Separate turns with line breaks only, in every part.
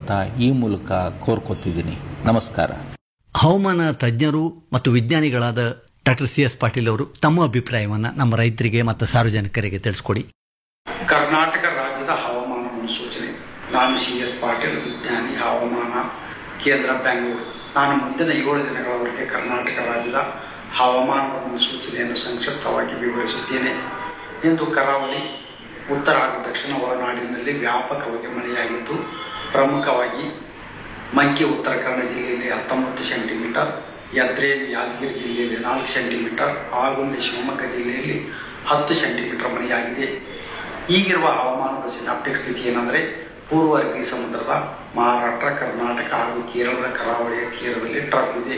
ಅಂತ ಈ ಮೂಲಕ ಕೋರ್ಕೊತಿದ್ದೀನಿ ನಮಸ್ಕಾರ
ಹವಾಮಾನ ತಜ್ಞರು ಮತ್ತು ವಿಜ್ಞಾನಿಗಳಾದ ಡಾಕ್ಟರ್ ಸಿ ಎಸ್ ಪಾಟೀಲ್ ಅವರು ತಮ್ಮ ಅಭಿಪ್ರಾಯವನ್ನ ನಮ್ಮ ರೈತರಿಗೆ ಮತ್ತು ಸಾರ್ವಜನಿಕರಿಗೆ ತಿಳಿಸ್ಕೊಡಿ
ಕರ್ನಾಟಕ ರಾಜ್ಯದ ಹವಾಮಾನ ಮುನ್ಸೂಚನೆ ನಾನು ಸಿ ಎಸ್ ಪಾಟೀಲ್ ವಿಜ್ಞಾನಿ ಹವಾಮಾನ ಕೇಂದ್ರ ಬೆಂಗಳೂರು ನಾನು ಮುಂದಿನ ಏಳು ದಿನಗಳವರೆಗೆ ಕರ್ನಾಟಕ ರಾಜ್ಯದ ಹವಾಮಾನದ ಮುನ್ಸೂಚನೆಯನ್ನು ಸಂಕ್ಷಿಪ್ತವಾಗಿ ವಿವರಿಸುತ್ತೇನೆ ಇಂದು ಕರಾವಳಿ ಉತ್ತರ ಹಾಗೂ ದಕ್ಷಿಣ ಒಳನಾಡಿನಲ್ಲಿ ವ್ಯಾಪಕವಾಗಿ ಮಳೆಯಾಗಿದ್ದು ಪ್ರಮುಖವಾಗಿ ಮಂಕಿ ಉತ್ತರ ಕನ್ನಡ ಜಿಲ್ಲೆಯಲ್ಲಿ ಹತ್ತೊಂಬತ್ತು ಸೆಂಟಿಮೀಟರ್ ಯದ್ರೇನ್ ಯಾದಗಿರಿ ಜಿಲ್ಲೆಯಲ್ಲಿ ನಾಲ್ಕು ಸೆಂಟಿಮೀಟರ್ ಆಗುಂಬೆ ಶಿವಮೊಗ್ಗ ಜಿಲ್ಲೆಯಲ್ಲಿ ಹತ್ತು ಸೆಂಟಿಮೀಟರ್ ಮಳೆಯಾಗಿದೆ ಈಗಿರುವ ಹವಾಮಾನದ ಸಿನಾಪ್ಟಿಕ್ ಸ್ಥಿತಿ ಏನಂದರೆ ಪೂರ್ವ ಅರಬ್ಬಿ ಸಮುದ್ರದ ಮಹಾರಾಷ್ಟ್ರ ಕರ್ನಾಟಕ ಹಾಗೂ ಕೇರಳದ ಕರಾವಳಿಯ ತೀರದಲ್ಲಿ ಟ್ರಫ್ ಇದೆ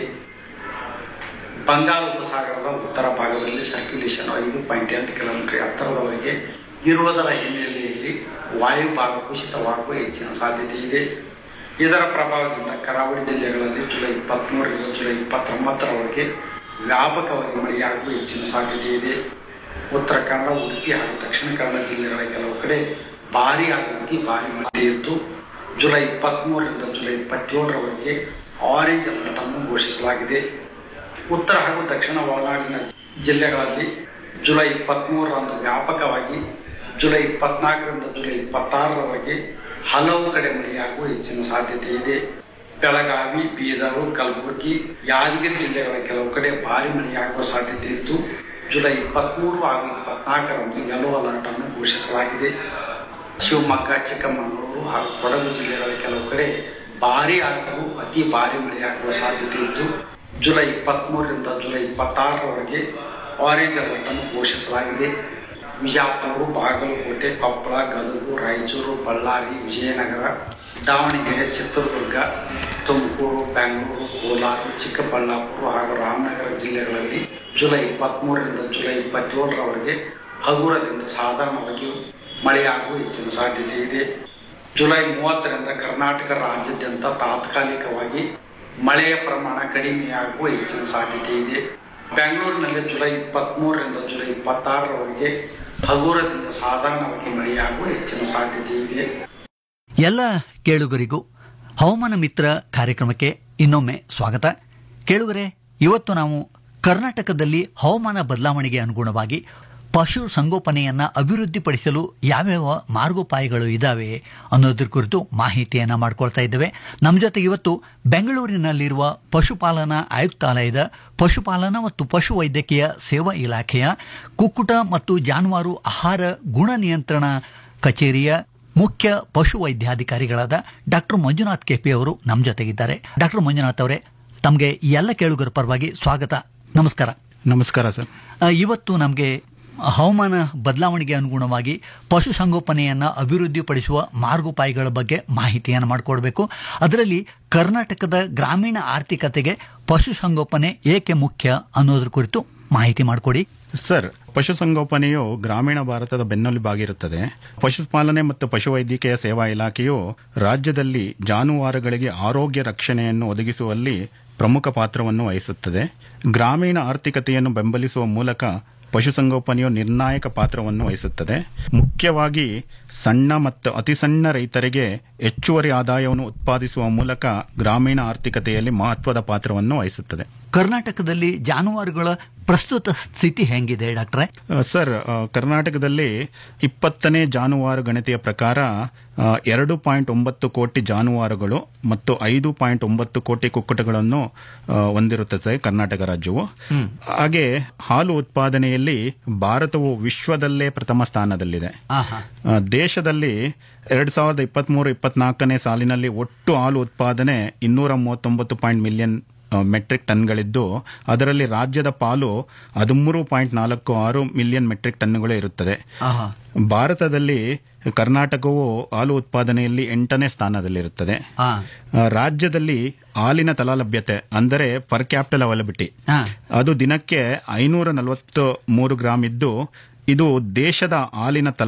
ಬಂಗಾಳ ಉಪಸಾಗರದ ಉತ್ತರ ಭಾಗದಲ್ಲಿ ಸರ್ಕ್ಯುಲೇಷನ್ ಐದು ಪಾಯಿಂಟ್ ಎಂಟು ಕಿಲೋಮೀಟರ್ ಎತ್ತರದವರೆಗೆ ಇರುವುದರ ಹಿನ್ನೆಲೆಯಲ್ಲಿ ವಾಯು ಭಾಗ ಕುಸಿತವಾಗುವ ಹೆಚ್ಚಿನ ಸಾಧ್ಯತೆ ಇದೆ ಇದರ ಪ್ರಭಾವದಿಂದ ಕರಾವಳಿ ಜಿಲ್ಲೆಗಳಲ್ಲಿ ಜುಲೈ ಇಪ್ಪತ್ತ್ಮೂರರಿಂದ ಜುಲೈ ಇಪ್ಪತ್ತೊಂಬತ್ತರವರೆಗೆ ವ್ಯಾಪಕವಾಗಿ ಮಳೆಯಾಗುವ ಹೆಚ್ಚಿನ ಸಾಧ್ಯತೆ ಇದೆ ಉತ್ತರ ಕನ್ನಡ ಉಡುಪಿ ಹಾಗೂ ದಕ್ಷಿಣ ಕನ್ನಡ ಜಿಲ್ಲೆಗಳ ಕೆಲವು ಕಡೆ ಭಾರಿ ಹಾಗೂ ಅತಿ ಭಾರಿ ಮಳೆ ಇದ್ದು ಜುಲೈ ಇಪ್ಪತ್ತ್ಮೂರರಿಂದ ಜುಲೈ ಇಪ್ಪತ್ತೇಳರವರೆಗೆ ಆರೆಂಜ್ ಅಲರ್ಟ್ ಅನ್ನು ಘೋಷಿಸಲಾಗಿದೆ ಉತ್ತರ ಹಾಗೂ ದಕ್ಷಿಣ ಒಳನಾಡಿನ ಜಿಲ್ಲೆಗಳಲ್ಲಿ ಜುಲೈ ಇಪ್ಪತ್ತ್ಮೂರರಂದು ವ್ಯಾಪಕವಾಗಿ ಜುಲೈ ಇಪ್ಪತ್ನಾಲ್ಕರಿಂದ ಜುಲೈ ಇಪ್ಪತ್ತಾರರವರೆಗೆ ಹಲವು ಕಡೆ ಮಳೆಯಾಗುವ ಹೆಚ್ಚಿನ ಸಾಧ್ಯತೆ ಇದೆ ಬೆಳಗಾವಿ ಬೀದರು ಕಲಬುರಗಿ ಯಾದಗಿರಿ ಜಿಲ್ಲೆಗಳ ಕೆಲವು ಕಡೆ ಭಾರಿ ಮಳೆಯಾಗುವ ಸಾಧ್ಯತೆ ಇದ್ದು ಜುಲೈ ಇಪ್ಪತ್ತ್ಮೂರು ಹಾಗೂ ಇಪ್ಪತ್ನಾಲ್ಕರಂದು ಯೆಲ್ಲೋ ಅಲರ್ಟ್ ಅನ್ನು ಘೋಷಿಸಲಾಗಿದೆ ಶಿವಮೊಗ್ಗ ಚಿಕ್ಕಮಗಳೂರು ಹಾಗೂ ಕೊಡಗು ಜಿಲ್ಲೆಗಳ ಕೆಲವು ಕಡೆ ಭಾರಿ ಹಾಗೂ ಅತಿ ಭಾರಿ ಮಳೆಯಾಗುವ ಸಾಧ್ಯತೆ ಇದ್ದು ಜುಲೈ ಇಪ್ಪತ್ತ್ಮೂರರಿಂದ ಜುಲೈ ಇಪ್ಪತ್ತಾರರವರೆಗೆ ಆರೆಂಜ್ ಅಲರ್ಟ್ ಅನ್ನು ಘೋಷಿಸಲಾಗಿದೆ ವಿಜಯಪುರ ಬಾಗಲಕೋಟೆ ಕೊಪ್ಪಳ ಗದಗು ರಾಯಚೂರು ಬಳ್ಳಾರಿ ವಿಜಯನಗರ ದಾವಣಗೆರೆ ಚಿತ್ರದುರ್ಗ ತುಮಕೂರು ಬೆಂಗಳೂರು ಕೋಲಾರ ಚಿಕ್ಕಬಳ್ಳಾಪುರ ಹಾಗೂ ರಾಮನಗರ ಜಿಲ್ಲೆಗಳಲ್ಲಿ ಜುಲೈ ಇಪ್ಪತ್ತ್ಮೂರರಿಂದ ಜುಲೈ ಇಪ್ಪತ್ತೇಳರವರೆಗೆ ಹಗುರದಿಂದ ಸಾಧಾರಣವಾಗಿ ಮಳೆಯಾಗುವ ಹೆಚ್ಚಿನ ಸಾಧ್ಯತೆ ಇದೆ ಜುಲೈ ಮೂವತ್ತರಿಂದ ಕರ್ನಾಟಕ ರಾಜ್ಯಾದ್ಯಂತ ತಾತ್ಕಾಲಿಕವಾಗಿ ಮಳೆಯ ಪ್ರಮಾಣ ಕಡಿಮೆಯಾಗುವ ಹೆಚ್ಚಿನ ಸಾಧ್ಯತೆ ಇದೆ ಬೆಂಗಳೂರಿನಲ್ಲಿ ಜುಲೈ ಇಪ್ಪತ್ತ್ಮೂರರಿಂದ ಜುಲೈ ಇಪ್ಪತ್ತಾರರವರೆಗೆ ಹಗುರದಿಂದ ಸಾಧಾರಣವಾಗಿ ಮಳೆಯಾಗುವ ಹೆಚ್ಚಿನ ಸಾಧ್ಯತೆ ಇದೆ
ಎಲ್ಲ ಕೇಳುಗರಿಗೂ ಹವಾಮಾನ ಮಿತ್ರ ಕಾರ್ಯಕ್ರಮಕ್ಕೆ ಇನ್ನೊಮ್ಮೆ ಸ್ವಾಗತ ಕೇಳುಗರೆ ಇವತ್ತು ನಾವು ಕರ್ನಾಟಕದಲ್ಲಿ ಹವಾಮಾನ ಬದಲಾವಣೆಗೆ ಅನುಗುಣವಾಗಿ ಪಶು ಸಂಗೋಪನೆಯನ್ನ ಅಭಿವೃದ್ಧಿಪಡಿಸಲು ಯಾವ್ಯಾವ ಮಾರ್ಗೋಪಾಯಗಳು ಇದ್ದಾವೆ ಅನ್ನೋದ್ರ ಕುರಿತು ಮಾಹಿತಿಯನ್ನ ಮಾಡ್ಕೊಳ್ತಾ ಇದ್ದೇವೆ ನಮ್ಮ ಜೊತೆಗೆ ಇವತ್ತು ಬೆಂಗಳೂರಿನಲ್ಲಿರುವ ಪಶುಪಾಲನಾ ಆಯುಕ್ತಾಲಯದ ಪಶುಪಾಲನಾ ಮತ್ತು ಪಶು ವೈದ್ಯಕೀಯ ಸೇವಾ ಇಲಾಖೆಯ ಕುಕ್ಕುಟ ಮತ್ತು ಜಾನುವಾರು ಆಹಾರ ಗುಣ ನಿಯಂತ್ರಣ ಕಚೇರಿಯ ಮುಖ್ಯ ಪಶು ವೈದ್ಯಾಧಿಕಾರಿಗಳಾದ ಡಾಕ್ಟರ್ ಮಂಜುನಾಥ್ ಕೆಪಿ ಅವರು ನಮ್ಮ ಜೊತೆಗಿದ್ದಾರೆ ಡಾಕ್ಟರ್ ಮಂಜುನಾಥ್ ಅವರೇ ತಮಗೆ ಎಲ್ಲ ಕೇಳುಗರ ಪರವಾಗಿ ಸ್ವಾಗತ ನಮಸ್ಕಾರ
ನಮಸ್ಕಾರ ಸರ್
ಆ, ಇವತ್ತು ನಮಗೆ ಹವಾಮಾನ ಬದಲಾವಣೆಗೆ ಅನುಗುಣವಾಗಿ ಪಶು ಸಂಗೋಪನೆಯನ್ನು ಅಭಿವೃದ್ಧಿಪಡಿಸುವ ಮಾರ್ಗೋಪಾಯಗಳ ಬಗ್ಗೆ ಮಾಹಿತಿಯನ್ನು ಮಾಡಿಕೊಡ್ಬೇಕು ಅದರಲ್ಲಿ ಕರ್ನಾಟಕದ ಗ್ರಾಮೀಣ ಆರ್ಥಿಕತೆಗೆ ಪಶು ಸಂಗೋಪನೆ ಏಕೆ ಮುಖ್ಯ ಅನ್ನೋದ್ರ ಕುರಿತು ಮಾಹಿತಿ ಮಾಡಿಕೊಡಿ
ಸರ್ ಪಶುಸಂಗೋಪನೆಯು ಗ್ರಾಮೀಣ ಭಾರತದ ಬೆನ್ನೆಲುಬಾಗಿರುತ್ತದೆ ಪಶುಪಾಲನೆ ಮತ್ತು ಪಶುವೈದ್ಯಕೀಯ ಸೇವಾ ಇಲಾಖೆಯು ರಾಜ್ಯದಲ್ಲಿ ಜಾನುವಾರುಗಳಿಗೆ ಆರೋಗ್ಯ ರಕ್ಷಣೆಯನ್ನು ಒದಗಿಸುವಲ್ಲಿ ಪ್ರಮುಖ ಪಾತ್ರವನ್ನು ವಹಿಸುತ್ತದೆ ಗ್ರಾಮೀಣ ಆರ್ಥಿಕತೆಯನ್ನು ಬೆಂಬಲಿಸುವ ಮೂಲಕ ಪಶುಸಂಗೋಪನೆಯು ನಿರ್ಣಾಯಕ ಪಾತ್ರವನ್ನು ವಹಿಸುತ್ತದೆ ಮುಖ್ಯವಾಗಿ ಸಣ್ಣ ಮತ್ತು ಅತಿ ಸಣ್ಣ ರೈತರಿಗೆ ಹೆಚ್ಚುವರಿ ಆದಾಯವನ್ನು ಉತ್ಪಾದಿಸುವ ಮೂಲಕ ಗ್ರಾಮೀಣ ಆರ್ಥಿಕತೆಯಲ್ಲಿ ಮಹತ್ವದ ಪಾತ್ರವನ್ನು ವಹಿಸುತ್ತದೆ
ಕರ್ನಾಟಕದಲ್ಲಿ ಜಾನುವಾರುಗಳ ಪ್ರಸ್ತುತ ಸ್ಥಿತಿ ಹೆಂಗಿದೆ ಡಾಕ್ಟ್ರೆ
ಆ, ಸರ್ ಆ, ಕರ್ನಾಟಕದಲ್ಲಿ ಇಪ್ಪತ್ತನೇ ಜಾನುವಾರು ಗಣತಿಯ ಪ್ರಕಾರ ಆ, ಎರಡು ಪಾಯಿಂಟ್ ಒಂಬತ್ತು ಕೋಟಿ ಜಾನುವಾರುಗಳು ಮತ್ತು ಐದು ಪಾಯಿಂಟ್ ಒಂಬತ್ತು ಕೋಟಿ ಕುಕ್ಕುಟಗಳನ್ನು ಆ, ಹೊಂದಿರುತ್ತದೆ ಸರ್ ಕರ್ನಾಟಕ ರಾಜ್ಯವು ಹಾಗೆ ಹಾಲು ಉತ್ಪಾದನೆಯಲ್ಲಿ ಭಾರತವು ವಿಶ್ವದಲ್ಲೇ ಪ್ರಥಮ ಸ್ಥಾನದಲ್ಲಿದೆ
ಆಹಾ.
ಆ, ದೇಶದಲ್ಲಿ ಎರಡ್ ಸಾವಿರದ ಇಪ್ಪತ್ಮೂರು ಇಪ್ಪತ್ನಾಲ್ಕನೇ ಸಾಲಿನಲ್ಲಿ ಒಟ್ಟು ಹಾಲು ಉತ್ಪಾದನೆ ಇನ್ನೂರ ಮೂವತ್ತೊಂಬತ್ತು ಪಾಯಿಂಟ್ ಮಿಲಿಯನ್ ಆ, ಮೆಟ್ರಿಕ್ ಟನ್ಗಳಿದ್ದು ಅದರಲ್ಲಿ ರಾಜ್ಯದ ಪಾಲು ಹದಿಮೂರು ಪಾಯಿಂಟ್ ನಾಲ್ಕು ಆರು ಮಿಲಿಯನ್ ಮೆಟ್ರಿಕ್ ಟನ್ಗಳು ಇರುತ್ತದೆ
ಆಹಾ.
ಭಾರತದಲ್ಲಿ ಕರ್ನಾಟಕವು ಹಾಲು ಉತ್ಪಾದನೆಯಲ್ಲಿ ಎಂಟನೇ ಸ್ಥಾನದಲ್ಲಿರುತ್ತದೆ
ಆ.
ಆ, ರಾಜ್ಯದಲ್ಲಿ ಹಾಲಿನ ತಲಾಲಭ್ಯತೆ ಅಂದರೆ ಪರ್ ಕ್ಯಾಪಿಟಲ್ ಅವೈಲಬಿಲಿಟಿ
ಆ.
ಅದು ದಿನಕ್ಕೆ ಐನೂರ ನಲವತ್ತು ಮೂರು ಗ್ರಾಂ ಇದ್ದು ಇದು ದೇಶದ ಹಾಲಿನ ತಲಾ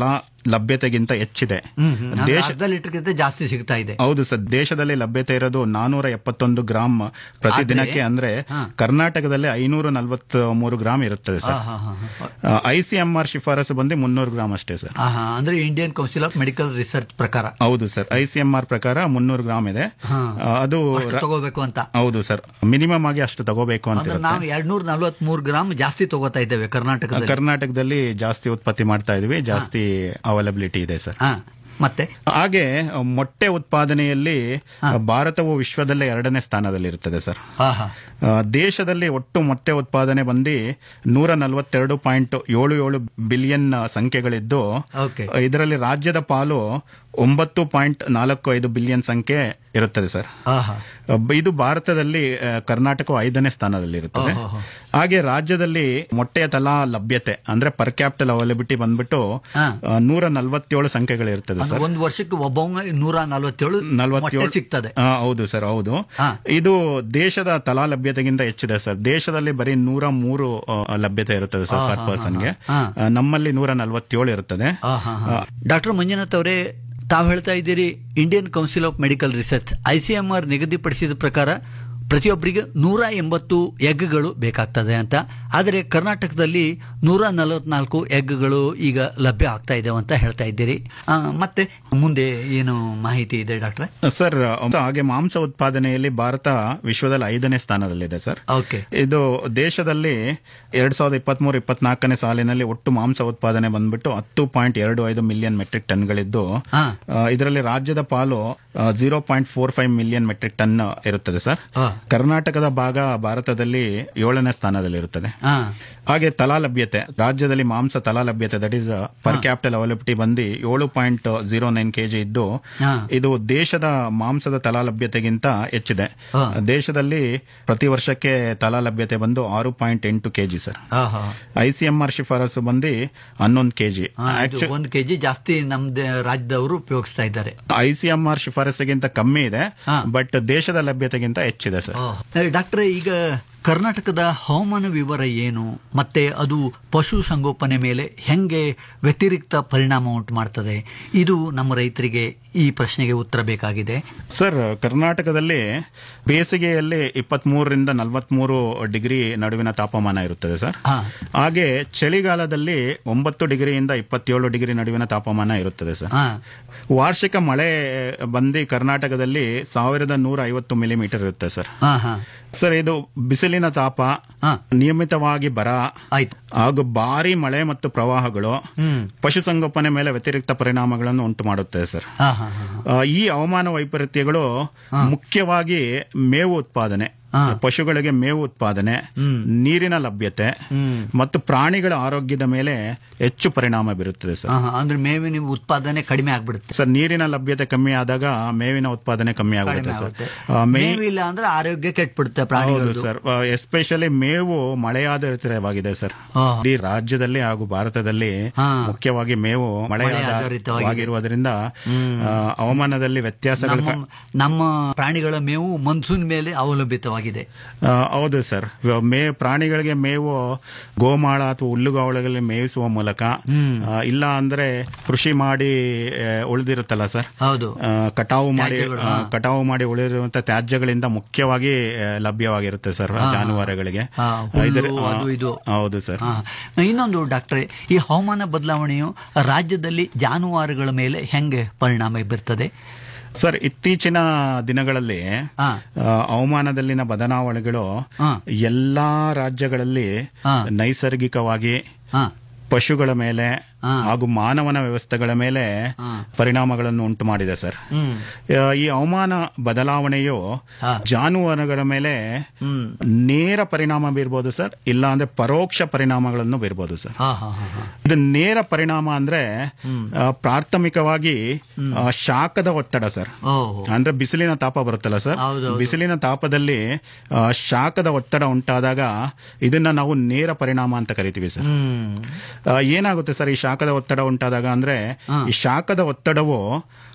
ಲಭ್ಯತೆಗಿಂತ ಹೆಚ್ಚಿದೆ
ಹ್ಮ್ ಹ್ಮ್. ಅಂದ್ರೆ
ದೇಶ
ಅರ್ಧ ಲೀಟರ್ಗಿಂತ ಜಾಸ್ತಿ ಸಿಗ್ತಾ ಇದೆ
ಹೌದು ಸರ್ ದೇಶದಲ್ಲಿ ಲಭ್ಯತೆ ಇರೋದು ನಾನೂರ ಎಪ್ಪತ್ತೊಂದು ಗ್ರಾಮ್ ಪ್ರತಿದಿನಕ್ಕೆ ಅಂದ್ರೆ ಕರ್ನಾಟಕದಲ್ಲಿ ಐನೂರ ನಲವತ್ತ್ ಮೂರು ಗ್ರಾಮ್ ಇರುತ್ತದೆ ಸರ್
ಹಾ, ಹಾ, ಹಾ.
ಐಸಿಎಂಆರ್ ಶಿಫಾರಸು ಬಂದು ಮುನ್ನೂರು ಗ್ರಾಮ್ ಅಷ್ಟೇ ಸರ್
ಆ, ಹಾ. ಅಂದ್ರೆ Indian council of medical research ಪ್ರಕಾರ
ಹೌದು ಸರ್ ಐಸಿಎಂಆರ್ ಪ್ರಕಾರ ಮುನ್ನೂರು ಗ್ರಾಮ್ ಇದೆ
ಹಾ.
ಆ, ಅದು
ಅಷ್ಟು
ರ-
ತಗೋಬೇಕು ಅಂತ
ಹೌದು ಸರ್ ಮಿನಿಮಮ್ ಆಗಿ ಅಷ್ಟು ತಗೋಬೇಕು ಅಂತ
ಅಂದ್ರೆ
ಇರುತ್ತೆ
ನಾವು ಎರಡ್ನೂರ ನಲ್ವತ್ ಮೂರ್ ಗ್ರಾಮ್ ಜಾಸ್ತಿ ತಗೋತಾ ಇದ್ದೇವೆ ಕರ್ನಾಟಕದಲ್ಲಿ
ಕರ್ನಾಟಕದಲ್ಲಿ ಜಾಸ್ತಿ ಉತ್ಪತ್ತಿ ಮಾಡ್ತಾ ಇದೀವಿ ಜಾಸ್ತಿ ಅವೈಲಬಿಲಿಟಿ ಇದೆ ಸರ್
ಹಾ ಮತ್ತೆ
ಹಾಗೆ ಮೊಟ್ಟೆ ಉತ್ಪಾದನೆಯಲ್ಲಿ ಭಾರತವು ವಿಶ್ವದಲ್ಲೇ ಎರಡನೇ ಸ್ಥಾನದಲ್ಲಿ ಇರುತ್ತದೆ ಸರ್
ಹಾ ಹಾ
ಆ, ದೇಶದಲ್ಲಿ ಒಟ್ಟು ಮೊಟ್ಟೆ ಉತ್ಪಾದನೆ ಬಂದು ನೂರ ನಲವತ್ತೆರಡು ಪಾಯಿಂಟ್ ಏಳು ಏಳು ಬಿಲಿಯನ್ ಸಂಖ್ಯೆಗಳಿದ್ದು
ಓಕೆ
ಇದರಲ್ಲಿ ರಾಜ್ಯದ ಪಾಲು ಒಂಬತ್ತು ಪಾಯಿಂಟ್ ನಾಲ್ಕು ಐದು ಬಿಲಿಯನ್ ಸಂಖ್ಯೆ ಇರುತ್ತದೆ ಸರ್
ಹಾ ಹಾ
ಅಹ್, ಇದು ಭಾರತದಲ್ಲಿ ಅಹ್, ಕರ್ನಾಟಕವು ಐದನೇ ಸ್ಥಾನದಲ್ಲಿ ಇರುತ್ತದೆ
ಓಹೋ.
ಹಾಗೆ ರಾಜ್ಯದಲ್ಲಿ ಮೊಟ್ಟೆಯ ತಲಾ ಲಭ್ಯತೆ ಅಂದ್ರೆ ಪರ್ ಕ್ಯಾಪಿಟಲ್ ಅವೈಲಬಿಲಿಟಿ ಬಂದ್ಬಿಟ್ಟು
ಹಾ.
ಅಹ್, ನೂರ ನಲವತ್ತೇಳು ಸಂಖ್ಯೆಗಳಿರ್ತದೆ
ಅಂದ್ರೆ
ಸರ್
ಒಂದು ವರ್ಷಕ್ಕೆ ಒಬ್ಬ ನೂರ ನಲ್ವತ್ತೇಳು
ನಲವತ್ತೇಳು
ಮೊಟ್ಟೆ ಸಿಗ್ತದೆ
ಆ, ಹೌದು ಸರ್ ಹೌದು
ಹಾ.
ಇದು ದೇಶದ ತಲಾ ಲಭ್ಯತೆಗಿಂತ ಹೆಚ್ಚಿದೆ ಸರ್ ದೇಶದಲ್ಲಿ ಬರೀ ನೂರ ಮೂರು ಆ, ಲಭ್ಯತೆ ಇರುತ್ತದೆ ಸರ್ ಪರ್ ಪರ್ಸನ್ಗೆ
ಹಾ.
ಆ, ನಮ್ಮಲ್ಲಿ ನೂರ ನಲವತ್ತೇಳು ಇರುತ್ತದೆ
ಡಾಕ್ಟರ್ ಮಂಜುನಾಥ್ ಅವರೇ ತಾವು ಹೇಳ್ತಾ ಇದ್ದೀರಿ Indian council of medical research ICMR ನಿಗದಿಪಡಿಸಿದ ಪ್ರಕಾರ ಪ್ರತಿಯೊಬ್ಬರಿಗೆ ನೂರ ಎಂಬತ್ತು ಎಗ್ಗಳು ಬೇಕಾಗ್ತದೆ ಅಂತ ಆದರೆ ಕರ್ನಾಟಕದಲ್ಲಿ ನೂರ ನಲವತ್ನಾಲ್ಕು ಎಗ್ಗಳು ಈಗ ಲಭ್ಯ ಆಗ್ತಾ ಇದ್ದಾವೆ ಅಂತ ಹೇಳ್ತಾ ಇದ್ದೀರಿ ಆ, ಮತ್ತೆ ಮುಂದೆ ಏನು ಮಾಹಿತಿ ಇದೆ ಡಾಕ್ಟ್ರೆ
ಸರ್ ಹಾಗೆ ಮಾಂಸ ಉತ್ಪಾದನೆಯಲ್ಲಿ ಭಾರತ ವಿಶ್ವದಲ್ಲಿ ಐದನೇ ಸ್ಥಾನದಲ್ಲಿದೆ ಸರ್
ಓಕೆ
ಇದು ದೇಶದಲ್ಲಿ ಎರಡ್ ಸಾವಿರದ ಇಪ್ಪತ್ಮೂರು ಇಪ್ಪತ್ನಾಲ್ಕನೇ ಸಾಲಿನಲ್ಲಿ ಒಟ್ಟು ಮಾಂಸ ಉತ್ಪಾದನೆ ಬಂದ್ಬಿಟ್ಟು ಹತ್ತು ಪಾಯಿಂಟ್ ಎರಡು ಐದು ಮಿಲಿಯನ್ ಮೆಟ್ರಿಕ್ ಟನ್ಗಳಿದ್ದು
ಹಾ.
ಆ, ಇದರಲ್ಲಿ ರಾಜ್ಯದ ಪಾಲು zero point four five million metric ton ಇರುತ್ತದೆ ಸರ್
ಹಾ.
ಕರ್ನಾಟಕದ ಭಾಗ ಭಾರತದಲ್ಲಿ ಏಳನೇ ಸ್ಥಾನದಲ್ಲಿರುತ್ತದೆ
ಹಾ
ಹಾಗೆ ತಲಾ ಲಭ್ಯತೆ ರಾಜ್ಯದಲ್ಲಿ ಮಾಂಸ ತಲಾ ಲಭ್ಯತೆ that is per capital availability ಬಂದು ಏಳು ಪಾಯಿಂಟ್ ಜೀರೋ ನೈನ್ ಕೆಜಿ ಇದ್ದು
ಹಾ.
ಇದು ದೇಶದ ಮಾಂಸದ ತಲಾ ಲಭ್ಯತೆಗಿಂತ ಹೆಚ್ಚಿದೆ
ಹಾ.
ದೇಶದಲ್ಲಿ ಪ್ರತಿ ವರ್ಷಕ್ಕೆ ತಲಾ ಲಭ್ಯತೆ ಬಂದು ಆರು ಪಾಯಿಂಟ್ ಎಂಟು ಕೆಜಿ ಸರ್
ಹಾ ಹಾ
ಐಸಿಎಂಆರ್ ಶಿಫಾರಸು ಬಂದು ಹನ್ನೊಂದು ಕೆಜಿ
ಹಾ, ಇದು ಒಂದು ಕೆಜಿ ಜಾಸ್ತಿ ನಮ್ದು ರಾಜ್ಯದವರು ಉಪಯೋಗಿಸ್ತಾ ಇದ್ದಾರೆ
ಐಸಿಎಂಆರ್ ಶಿಫಾರಸ್ಸಿಗಿಂತ ಕಮ್ಮಿ ಇದೆ
ಹಾ.
ಬಟ್ ದೇಶದ ಲಭ್ಯತೆಗಿಂತ ಹೆಚ್ಚಿದೆ ಸರ್
ಡಾಕ್ಟ್ರೆ ಈಗ ಕರ್ನಾಟಕದ ಹವಾಮಾನ ವಿವರ ಏನು ಮತ್ತೆ ಅದು ಪಶು ಸಂಗೋಪನೆ ಮೇಲೆ ಹೆಂಗೆ ವ್ಯತಿರಿಕ್ತ ಪರಿಣಾಮ ಉಂಟು ಮಾಡ್ತದೆ ಇದು ನಮ್ಮ ರೈತರಿಗೆ ಈ ಪ್ರಶ್ನೆಗೆ ಉತ್ತರ ಬೇಕಾಗಿದೆ
ಸರ್ ಕರ್ನಾಟಕದಲ್ಲಿ ಬೇಸಿಗೆಯಲ್ಲಿ ಇಪ್ಪತ್ಮೂರರಿಂದ ನಲವತ್ಮೂರು ಡಿಗ್ರಿ ನಡುವಿನ ತಾಪಮಾನ ಇರುತ್ತದೆ ಸರ್
ಹಾ.
ಹಾಗೆ ಚಳಿಗಾಲದಲ್ಲಿ ಒಂಬತ್ತು ಡಿಗ್ರಿಯಿಂದ ಇಪ್ಪತ್ತೇಳು ಡಿಗ್ರಿ ನಡುವಿನ ತಾಪಮಾನ ಇರುತ್ತದೆ ಸರ್
ಹಾ
ವಾರ್ಷಿಕ ಮಳೆ ಬಂದು ಕರ್ನಾಟಕದಲ್ಲಿ ಸಾವಿರದ ನೂರ ಐವತ್ತು ಮಿಲಿಮೀಟರ್ ಇರುತ್ತೆ ಸರ್
ಹಾ ಹಾ
ಸರ್ ಇದು ಬಿಸಿಲಿನ ತಾಪ
ಹಾ.
ನಿಯಮಿತವಾಗಿ ಬರ
ಆಯ್ತು
ಹಾಗೂ ಭಾರಿ ಮಳೆ ಮತ್ತು ಪ್ರವಾಹಗಳು
ಹ್ಮ್
ಪಶುಸಂಗೋಪನೆ ಮೇಲೆ ವ್ಯತಿರಿಕ್ತ ಪರಿಣಾಮಗಳನ್ನು ಉಂಟು ಮಾಡುತ್ತದೆ ಸರ್
ಹಾ ಹಾ ಹಾ
ಆ, ಈ ಹವಾಮಾನ ವೈಪರೀತ್ಯಗಳು ಮುಖ್ಯವಾಗಿ ಮೇವು ಉತ್ಪಾದನೆ ಪಶುಗಳಿಗೆ ಮೇವು ಉತ್ಪಾದನೆ ನೀರಿನ ಲಭ್ಯತೆ ಮತ್ತು ಪ್ರಾಣಿಗಳ ಆರೋಗ್ಯದ ಮೇಲೆ ಹೆಚ್ಚು ಪರಿಣಾಮ ಬೀರುತ್ತದೆ ಸರ್
ಹಾ, ಹಾ. ಅಂದ್ರೆ ಮೇವಿನ ಉತ್ಪಾದನೆ ಕಡಿಮೆ ಆಗ್ಬಿಡುತ್ತೆ
ಸರ್ ನೀರಿನ ಲಭ್ಯತೆ ಕಮ್ಮಿ ಆದಾಗ ಮೇವಿನ ಉತ್ಪಾದನೆ ಕಮ್ಮಿ
ಕಡಿಮೆ
ಆಗುತ್ತೆ ಸರ್
ಆಗುತ್ತೆ
ಆ, ಮೇ-
ಮೇವಿಲ್ಲ ಅಂದ್ರೆ ಆರೋಗ್ಯ ಕೆಟ್ಬಿಡುತ್ತೆ
ಹೌದು
ಪ್ರಾಣಿಗಳು
ಸರ್ ಎಸ್ಪೆಷಲಿ ಮೇವು ಮಳೆಯಾಧಾರಿತವಾಗಿದೆ ಸರ್
ಹಾ.
ಇಡೀ ರಾಜ್ಯದಲ್ಲಿ ಹಾಗೂ ಭಾರತದಲ್ಲಿ
ಹಾ.
ಮುಖ್ಯವಾಗಿ ಮೇವು
ಮಳೆಯಾಧಾರಿತವಾಗಿದೆ.
ಮಳೆಯಾಧಾರಿತವಾಗಿರುವುದರಿಂದ ಆ, ಹವಾಮಾನದಲ್ಲಿ ವ್ಯತ್ಯಾಸಗಳು
ನಮ್ಮ ನಮ್ಮ ಪ್ರಾಣಿಗಳ ಮೇವು ಮನ್ಸೂನ್ ಮೇಲೆ ಅವಲಂಬಿತವಾಗಿದೆ
ಆ, ಹೌದು ಸರ್ ಇವಾಗ ಮೇ ಪ್ರಾಣಿಗಳಿಗೆ ಮೇವು ಗೋಮಾಳ ಅಥವಾ ಹುಲ್ಲುಗಾವಲಗಳಲ್ಲಿ ಮೇಯಿಸುವ ಮೂಲಕ ಆ, ಇಲ್ಲ ಅಂದ್ರೆ ಕೃಷಿ ಮಾಡಿ ಆ, ಉಳಿದಿರುತ್ತಲ್ಲ ಸರ್
ಹೌದು
ಆ, ಕಟಾವು ಮಾಡಿ
ತ್ಯಾಜ್ಯಗಳು,
ಆ,
ಹಾ.
ಕಟಾವು ಮಾಡಿ ಉಳಿದಿರುವಂತ ತ್ಯಾಜ್ಯಗಳಿಂದ ಮುಖ್ಯವಾಗಿ ಆ, ಲಭ್ಯವಾಗಿರುತ್ತೆ ಸರ್ ಜಾನುವಾರುಗಳಿಗೆ
ಹಾ,
ಆ, ಇದರ-
ಹುಲ್ಲು, ಅದು ಇದು.
ಹೌದು ಸರ್
ಹಾ. ಇನ್ನೊಂದು ಡಾಕ್ಟ್ರೆ ಈ ಹವಾಮಾನ ಬದಲಾವಣೆಯು ರಾಜ್ಯದಲ್ಲಿ ಜಾನುವಾರುಗಳ ಮೇಲೆ ಹೆಂಗೆ ಪರಿಣಾಮ ಬೀರ್ತದೆ
ಸರ್ ಇತ್ತೀಚಿನ ದಿನಗಳಲ್ಲಿ
ಹಾ.
ಆ, ಹವಾಮಾನದಲ್ಲಿನ ಬದಲಾವಣೆಗಳು
ಹಾ.
ಎಲ್ಲಾ ರಾಜ್ಯಗಳಲ್ಲಿ
ಹಾ.
ನೈಸರ್ಗಿಕವಾಗಿ
ಹಾ
ಪಶುಗಳ ಮೇಲೆ
ಹಾ.
ಹಾಗೂ ಮಾನವನ ವ್ಯವಸ್ಥೆಗಳ ಮೇಲೆ
ಹಾ.
ಪರಿಣಾಮಗಳನ್ನು ಉಂಟು ಮಾಡಿದೆ ಸರ್
ಹ್ಮ್
ಆ, ಈ ಹವಾಮಾನ ಬದಲಾವಣೆಯು
ಹಾ.
ಜಾನುವಾರುಗಳ ಮೇಲೆ
ಹ್ಮ್
ನೇರ ಪರಿಣಾಮ ಬೀರ್ಬೋದು ಸರ್ ಇಲ್ಲ ಅಂದ್ರೆ ಪರೋಕ್ಷ ಪರಿಣಾಮಗಳನ್ನು ಬೀರ್ಬೋದು ಸರ್
ಹಾ ಹಾ ಹಾ ಹಾ
ಇದು ನೇರ ಪರಿಣಾಮ ಅಂದ್ರೆ ಆ, ಪ್ರಾಥಮಿಕವಾಗಿ ಆ, ಶಾಖದ ಒತ್ತಡ ಸರ್
ಓಹೋ
ಅಂದ್ರೆ ಬಿಸಿಲಿನ ತಾಪ ಬರುತ್ತಲ್ಲ ಸರ್
ಹೌದು, ಹೌದು.
ಬಿಸಿಲಿನ ತಾಪದಲ್ಲಿ ಆ, ಶಾಖದ ಒತ್ತಡ ಉಂಟಾದಾಗ ಇದನ್ನ ನಾವು ನೇರ ಪರಿಣಾಮ ಅಂತ ಕರಿತೀವಿ ಸರ್
ಹ್ಮ್
ಆ, ಏನಾಗುತ್ತೆ ಸರ್ ಈ ಶಾಖದ ಒತ್ತಡ ಉಂಟಾದಾಗ ಅಂದ್ರೆ ಈ ಶಾಖದ ಒತ್ತಡವು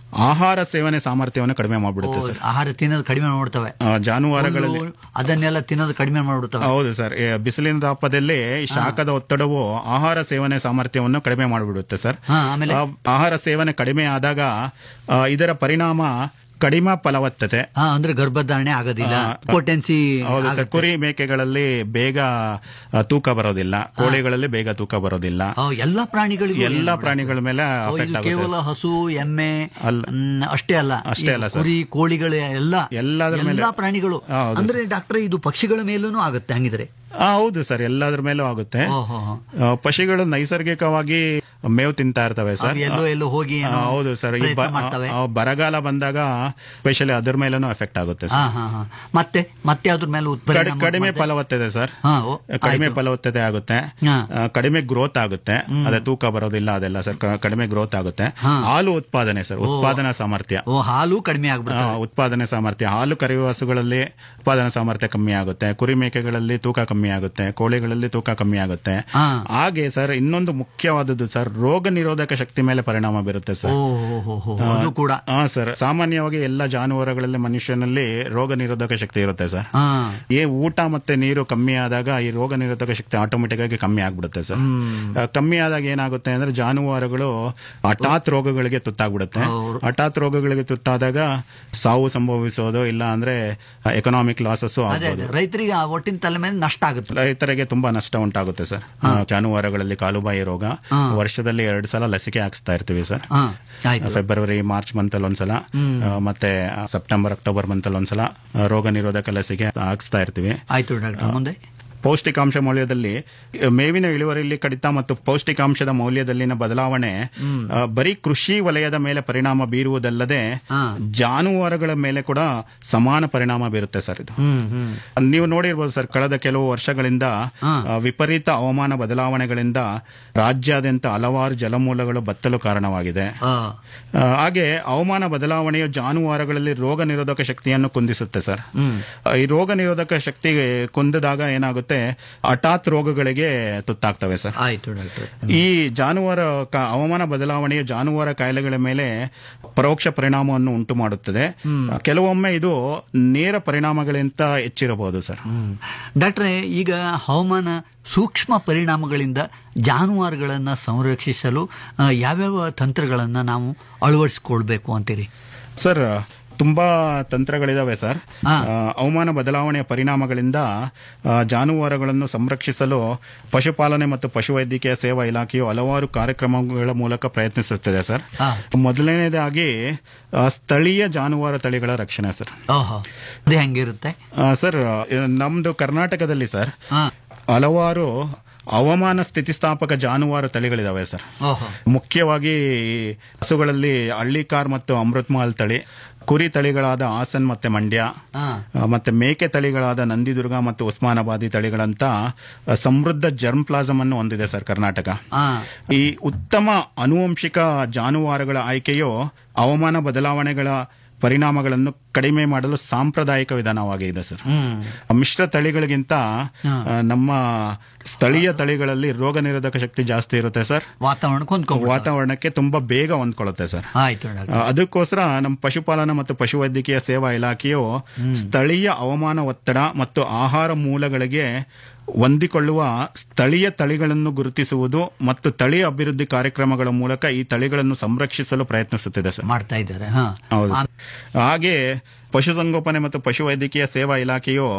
ಆಹಾರ ಸೇವನೆ ಸಾಮರ್ಥ್ಯವನ್ನು ಕಡಿಮೆ
ಓ,
ಮಾಡಿಬಿಡುತ್ತೆ ಸರ್
ಆಹಾರ ತಿನ್ನೋದು ಕಡಿಮೆ ಮಾಡ್ಬಿಡ್ತವೆ
ಆ, ಜಾನುವಾರುಗಳಲ್ಲಿ
ಹುಲ್ಲು, ಅದನ್ನೆಲ್ಲ ತಿನ್ನೋದು ಕಡಿಮೆ ಮಾಡ್ಬಿಡ್ತವೆ
ಹೌದು ಸರ್ ಈ ಬಿಸಿಲಿನ ತಾಪದಲ್ಲಿ ಈ ಶಾಖದ ಒತ್ತಡವು ಆಹಾರ ಸೇವನೆ ಸಾಮರ್ಥ್ಯವನ್ನು ಕಡಿಮೆ ಮಾಡಿಬಿಡುತ್ತೆ ಸರ್
ಹಾ, ಆಮೇಲೆ?
ಆ, ಆಹಾರ ಸೇವನೆ ಕಡಿಮೆ ಆದಾಗ ಆ, ಇದರ ಪರಿಣಾಮ ಕಡಿಮೆ ಫಲವತ್ತತೆ
ಹಾ ಅಂದ್ರೆ ಗರ್ಭಧಾರಣೆ ಆಗೋದಿಲ್ಲ
ಆ,
ಪೊಟೆನ್ಸಿ
ಹೌದು ಸರ್ ಕುರಿ ಮೇಕೆಗಳಲ್ಲಿ ಬೇಗ ಆ, ತೂಕ ಬರೋದಿಲ್ಲ ಕೋಳಿಗಳಲ್ಲಿ ಬೇಗ ತೂಕ ಬರೋದಿಲ್ಲ
ಎಲ್ಲಾ ಪ್ರಾಣಿಗಳಿಗೂ
ಎಲ್ಲಾ
ಏನು
ಪ್ರಾಣಿಗಳ ಮೇಲೆ
ಓ, ಇದು
affect ಆಗುತ್ತೆ.
ಕೇವಲ ಹಸು ಎಮ್ಮೆ
ಅಲ್ಲ.
ಮ್, ಅಷ್ಟೇ ಅಲ್ಲ
ಅಷ್ಟೇ
ಈ
ಅಲ್ಲ ಸರ್.
ಕುರಿ ಕೋಳಿಗಳು ಎಲ್ಲ
ಎಲ್ಲದ್ರ ಮೇಲೆ-
ಎಲ್ಲಾ ಪ್ರಾಣಿಗಳು
ಹಾ, ಹೌದು
ಅಂದ್ರೆ ಡಾಕ್ಟರ್ ಇದು ಪಕ್ಷಿಗಳ ಮೇಲೂ ಆಗುತ್ತೆ ಹಂಗಿದ್ರೆ
ಆ, ಹೌದು ಸರ್ ಎಲ್ಲದ್ರ ಮೇಲೂ ಆಗುತ್ತೆ
ಓಹೋ
ಆ, ಪಶುಗಳು ನೈಸರ್ಗಿಕವಾಗಿ ಮೇವು ತಿಂತಾ ಇರ್ತವೆ ಸರ್
ಅವು ಎಲ್ಲೋ ಎಲ್ಲೋ ಹೋಗಿ
ಆ,
ಏನೋ
ಹೌದು ಸರ್ ಈ
ಪ್ರಯತ್ನ
ಬ-
ಮಾಡ್ತವೆ
ಆ, ಬರಗಾಲ ಬಂದಾಗ ಸ್ಪೆಷಲಿ ಅದ್ರ ಮೇಲೂ ಎಫೆಕ್ಟ್ ಆಗುತ್ತೆ
ಹಾ
ಸರ್
ಹಾ ಹಾ ಮತ್ತೆ ಮತ್ತೆ ಅದ್ರ ಮೇಲೆ
ಕಡಿ-
ಉತ್ಪನ್ನ
ಕಡಿಮೆ ಫಲವತ್ತತೆ ಸರ್
ಹಾ, ಓ,
ಕಡಿಮೆ
ಆಯ್ತು.
ಫಲವತ್ತತೆ ಆಗುತ್ತೆ
ಹಾ.
ಆ, ಕಡಿಮೆ ಗ್ರೋತ್ ಆಗುತ್ತೆ ಅದೇ ತೂಕ ಬರೋದಿಲ್ಲ ಅದೆಲ್ಲ ಸರ್ ಕ- ಕಡಿಮೆ ಗ್ರೋತ್ ಆಗುತ್ತೆ
ಹಾ.
ಹಾಲು ಉತ್ಪಾದನೆ ಸರ್ ಉತ್ಪಾದನಾ ಸಾಮರ್ಥ್ಯ
ಓ ಹಾಲು ಕಡಿಮೆ
ಆ,
ಆಗ್ಬಿಡುತ್ತೆ
ಉತ್ಪಾದನೆ ಸಾಮರ್ಥ್ಯ ಹಾಲು ಕರೆಯುವ ಹಸುಗಳಲ್ಲಿ ಉತ್ಪಾದನಾ ಸಾಮರ್ಥ್ಯ ಕಮ್ಮಿ ಆಗುತ್ತೆ ಕುರಿ ಮೇಕೆಗಳಲ್ಲಿ ತೂಕ ಕಮ್ಮಿ ಆಗುತ್ತೆ ಕೋಳಿಗಳಲ್ಲಿ ತೂಕ ಕಮ್ಮಿ ಆಗುತ್ತೆ
ಹಾ.
ಹಾಗೆ ಸರ್ ಇನ್ನೊಂದು ಮುಖ್ಯವಾದದ್ದು ಸರ್ ರೋಗ ನಿರೋಧಕ ಶಕ್ತಿ ಮೇಲೆ ಪರಿಣಾಮ ಬೀರುತ್ತೆ
ಓ
ಸರ್
ಹೋ, ಹೋ, ಹೋ, ಅದು ಕೂಡ
ಹಾ ಸರ್ ಸಾಮಾನ್ಯವಾಗಿ ಎಲ್ಲ ಜಾನುವಾರುಗಳಲ್ಲಿ ಮನುಷ್ಯನಲ್ಲಿ ರೋಗ ನಿರೋಧಕ ಶಕ್ತಿ ಇರುತ್ತೆ ಸರ್
ಹಾ
ಈ ಊಟ ಮತ್ತೆ ನೀರು ಕಮ್ಮಿ ಆದಾಗ ಈ ರೋಗ ನಿರೋಧಕ ಶಕ್ತಿ ಆಟೋಮೆಟಿಕ್ ಆಗಿ ಕಮ್ಮಿ ಆಗ್ಬಿಡುತ್ತೆ ಸರ್ ಆ, ಕಮ್ಮಿ ಆದಾಗ ಏನಾಗುತ್ತೆ ಅಂದ್ರೆ ಜಾನುವಾರುಗಳು ಹಠಾತ್ ರೋಗಗಳಿಗೆ ತುತ್ತಾಗ್ಬಿಡುತ್ತೆ
ಹೌದು.
ಹಠಾತ್ ರೋಗಗಳಿಗೆ ತುತ್ತಾದಾಗ ಸಾವು ಸಂಭವಿಸೋದು ಇಲ್ಲ ಅಂದ್ರೆ ಎಕನಾಮಿಕ್ ಲಾಸಸ್
ಅದೇ
ಆಗ್ಬೋದು
ಅದೇ ರೈತರಿಗೆ ಆ ಒಟ್ಟಿನ ತಲೆ ಮೇಲೆ ನಷ್ಟ ಆಗುತ್ತೆ
ರೈತರಿಗೆ ತುಂಬಾ ನಷ್ಟ ಉಂಟಾಗುತ್ತೆ ಸರ್ ಆ, ಜಾನುವಾರುಗಳಲ್ಲಿ ಕಾಲುಬಾಯಿ ರೋಗ
ಹಾ.
ವರ್ಷದಲ್ಲಿ ಎರಡು ಸಲ ಲಸಿಕೆ ಹಾಕ್ಸ್ತಾ ಇರ್ತೀವಿ ಸರ್
ಹಾ ಆಯ್ತು
ಫೆಬ್ರವರಿ ಮಾರ್ಚ್ ಮಂತ್ ಅಲ್ಲಿ ಒಂದ್ಸಲ ಆ, ಮತ್ತೆ ಸೆಪ್ಟೆಂಬರ್ ಅಕ್ಟೋಬರ್ ಮಂತ್ ಅಲ್ಲಿ ಒಂದ್ಸಲ ಆ, ರೋಗ ನಿರೋಧಕ ಲಸಿಕೆ ಹಾಕ್ಸ್ತಾ ಇರ್ತೀವಿ
ಆಯ್ತು ಡಾಕ್ಟರ್ ಮುಂದೆ
ಪೌಷ್ಟಿಕಾಂಶ ಮೌಲ್ಯದಲ್ಲಿ ಆ, ಮೇವಿನ ಇಳುವರಿಯಲ್ಲಿ ಕಡಿತ ಮತ್ತು ಪೌಷ್ಟಿಕಾಂಶದ ಮೌಲ್ಯದಲ್ಲಿನ ಬದಲಾವಣೆ ಆ, ಬರೀ ಕೃಷಿ ವಲಯದ ಮೇಲೆ ಪರಿಣಾಮ ಬೀರುವುದಲ್ಲದೆ
ಹಾ.
ಜಾನುವಾರುಗಳ ಮೇಲೆ ಕೂಡ ಸಮಾನ ಪರಿಣಾಮ ಬೀರುತ್ತೆ ಸರ್ ಇದು
ಹ್ಮ್ ಹ್ಮ್
ನೀವು ನೋಡಿರ್ಬೋದು ಸರ್ ಕಳೆದ ಕೆಲವು ವರ್ಷಗಳಿಂದ
ಹಾ.
ಆ, ವಿಪರೀತ ಹವಾಮಾನ ಬದಲಾವಣೆಗಳಿಂದ ರಾಜ್ಯಾದ್ಯಂತ ಹಲವಾರು ಜಲಮೂಲಗಳು ಬತ್ತಲು ಕಾರಣವಾಗಿದೆ
ಆ,
ಆ, ಹಾಗೆ ಹವಾಮಾನ ಬದಲಾವಣೆಯು ಜಾನುವಾರುಗಳಲ್ಲಿ ರೋಗ ನಿರೋಧಕ ಶಕ್ತಿಯನ್ನು ಕುಂದಿಸುತ್ತೆ ಸರ್ ಆ, ಈ ರೋಗ ನಿರೋಧಕ ಶಕ್ತಿ ಕುಂದಿದಾಗ ಏನಾಗುತ್ತೆ ಹಠಾತ್ ರೋಗಗಳಿಗೆ ತುತ್ತಾಗ್ತವೆ ಸರ್
ಆಯ್ತು ಡಾಕ್ಟರ್
ಈ ಜಾನುವಾರು ಕ- ಹವಾಮಾನ ಬದಲಾವಣೆಯು ಜಾನುವಾರು ಕಾಯಿಲೆಗಳ ಮೇಲೆ ಪರೋಕ್ಷ ಪರಿಣಾಮವನ್ನು ಉಂಟು ಮಾಡುತ್ತದೆ ಕೆಲವೊಮ್ಮೆ ಇದು ನೇರ ಪರಿಣಾಮಗಳಿಂತ ಹೆಚ್ಚಿರಬಹುದು ಸರ್
ಹ್ಮ್. ಡಾಕ್ಟ್ರೆ ಈಗ ಹವಾಮಾನ ಸೂಕ್ಷ್ಮ ಪರಿಣಾಮಗಳಿಂದ ಜಾನುವಾರುಗಳನ್ನು ಸಂರಕ್ಷಿಸಲು ಆ, ಯಾವ್ಯಾವ ತಂತ್ರಗಳನ್ನು ನಾವು ಅಳವಡಿಸ್ಕೊಳ್ಬೇಕು ಅಂತೀರಿ
ಸರ್ ತುಂಬಾ ತಂತ್ರಗಳಿದಾವೆ ಸರ್
ಹಾ.
ಆ, ಹವಾಮಾನ ಬದಲಾವಣೆಯ ಪರಿಣಾಮಗಳಿಂದ ಆ, ಜಾನುವಾರುಗಳನ್ನು ಸಂರಕ್ಷಿಸಲು ಪಶುಪಾಲನೆ ಮತ್ತು ಪಶುವೈದ್ಯಕೀಯ ಸೇವಾ ಇಲಾಖೆಯು ಹಲವಾರು ಕಾರ್ಯಕ್ರಮಗಳ ಮೂಲಕ ಪ್ರಯತ್ನಿಸುತ್ತಿದೆ ಸರ್
ಹಾ.
ಮೊದಲನೇದಾಗಿ ಆ, ಸ್ಥಳೀಯ ಜಾನುವಾರು ತಳಿಗಳ ರಕ್ಷಣೆ ಸರ್
ಓಹೋ ಅದು ಹೆಂಗಿರುತ್ತೆ
ಆ, ಸರ್ ಆ, ನಮ್ದು ಕರ್ನಾಟಕದಲ್ಲಿ ಸರ್
ಹಾ
ಹಲವಾರು ಹವಾಮಾನ ಸ್ಥಿತಿಸ್ಥಾಪಕ ಜಾನುವಾರು ತಳಿಗಳಿದಾವೆ ಸರ್
ಓಹೋ
ಮುಖ್ಯವಾಗಿ ಹಸುಗಳಲ್ಲಿ ಹಳ್ಳಿಕಾರ್ ಮತ್ತು ಅಮೃತ್ಮಹಲ್ ತಳಿ ಕುರಿ ತಳಿಗಳಾದ ಹಾಸನ್ ಮತ್ತೆ ಮಂಡ್ಯ
ಹಾ
ಆ, ಮತ್ತೆ ಮೇಕೆ ತಳಿಗಳಾದ ನಂದಿದುರ್ಗ ಮತ್ತು ಉಸ್ಮಾನಾಬಾದಿ ತಳಿಗಳಂತ ಆ, ಸಮೃದ್ಧ ಜರ್ಮ್ ಪ್ಲಾಸಮ್ ಅನ್ನು ಹೊಂದಿದೆ ಸರ್ ಕರ್ನಾಟಕ
ಹಾ
ಈ ಉತ್ತಮ ಆನುವಂಶಿಕ ಜಾನುವಾರುಗಳ ಆಯ್ಕೆಯು ಹವಾಮಾನ ಬದಲಾವಣೆಗಳ ಪರಿಣಾಮಗಳನ್ನು ಕಡಿಮೆ ಮಾಡಲು ಸಾಂಪ್ರದಾಯಿಕ ವಿಧಾನವಾಗಿದೆ ಸರ್
ಹ್ಮ್
ಮಿಶ್ರ ತಳಿಗಳಿಗಿಂತ ಆ, ನಮ್ಮ ಸ್ಥಳೀಯ ತಳಿಗಳಲ್ಲಿ ರೋಗ ನಿರೋಧಕ ಶಕ್ತಿ ಜಾಸ್ತಿ ಇರುತ್ತೆ ಸರ್
ವಾತಾವರಣಕ್ಕೆ ಹೊಂದ್ಕೊಂಡ್ಬಿಡ್ತಾರೆ.
ವಾತಾವರಣಕ್ಕೆ ತುಂಬಾ ಬೇಗ ಹೊಂದ್ಕೊಳ್ಳುತ್ತೆ ಸರ್
ಆಯ್ತು ಡಾಕ್ಟರ್
ಆ, ಅದಕ್ಕೋಸ್ಕರ ನಮ್ಮ ಪಶುಪಾಲನಾ ಮತ್ತು ಪಶುವೈದ್ಯಕೀಯ ಸೇವಾ ಇಲಾಖೆಯು ಸ್ಥಳೀಯ ಹವಾಮಾನ ಒತ್ತಡ ಮತ್ತು ಆಹಾರ ಮೂಲಗಳಿಗೆ ಹೊಂದಿಕೊಳ್ಳುವ ಸ್ಥಳೀಯ ತಳಿಗಳನ್ನು ಗುರುತಿಸುವುದು ಮತ್ತು ತಳಿ ಅಭಿವೃದ್ಧಿ ಕಾರ್ಯಕ್ರಮಗಳ ಮೂಲಕ ಈ ತಳಿಗಳನ್ನು ಸಂರಕ್ಷಿಸಲು ಪ್ರಯತ್ನಿಸುತ್ತಿದೆ ಸರ್
ಮಾಡ್ತಾ ಇದ್ದಾರೆ ಹಾ
ಹೌದು ಸರ್. ಹಾಗೆ ಪಶುಸಂಗೋಪನೆ ಮತ್ತು ಪಶುವೈದ್ಯಕೀಯ ಸೇವಾ ಇಲಾಖೆಯು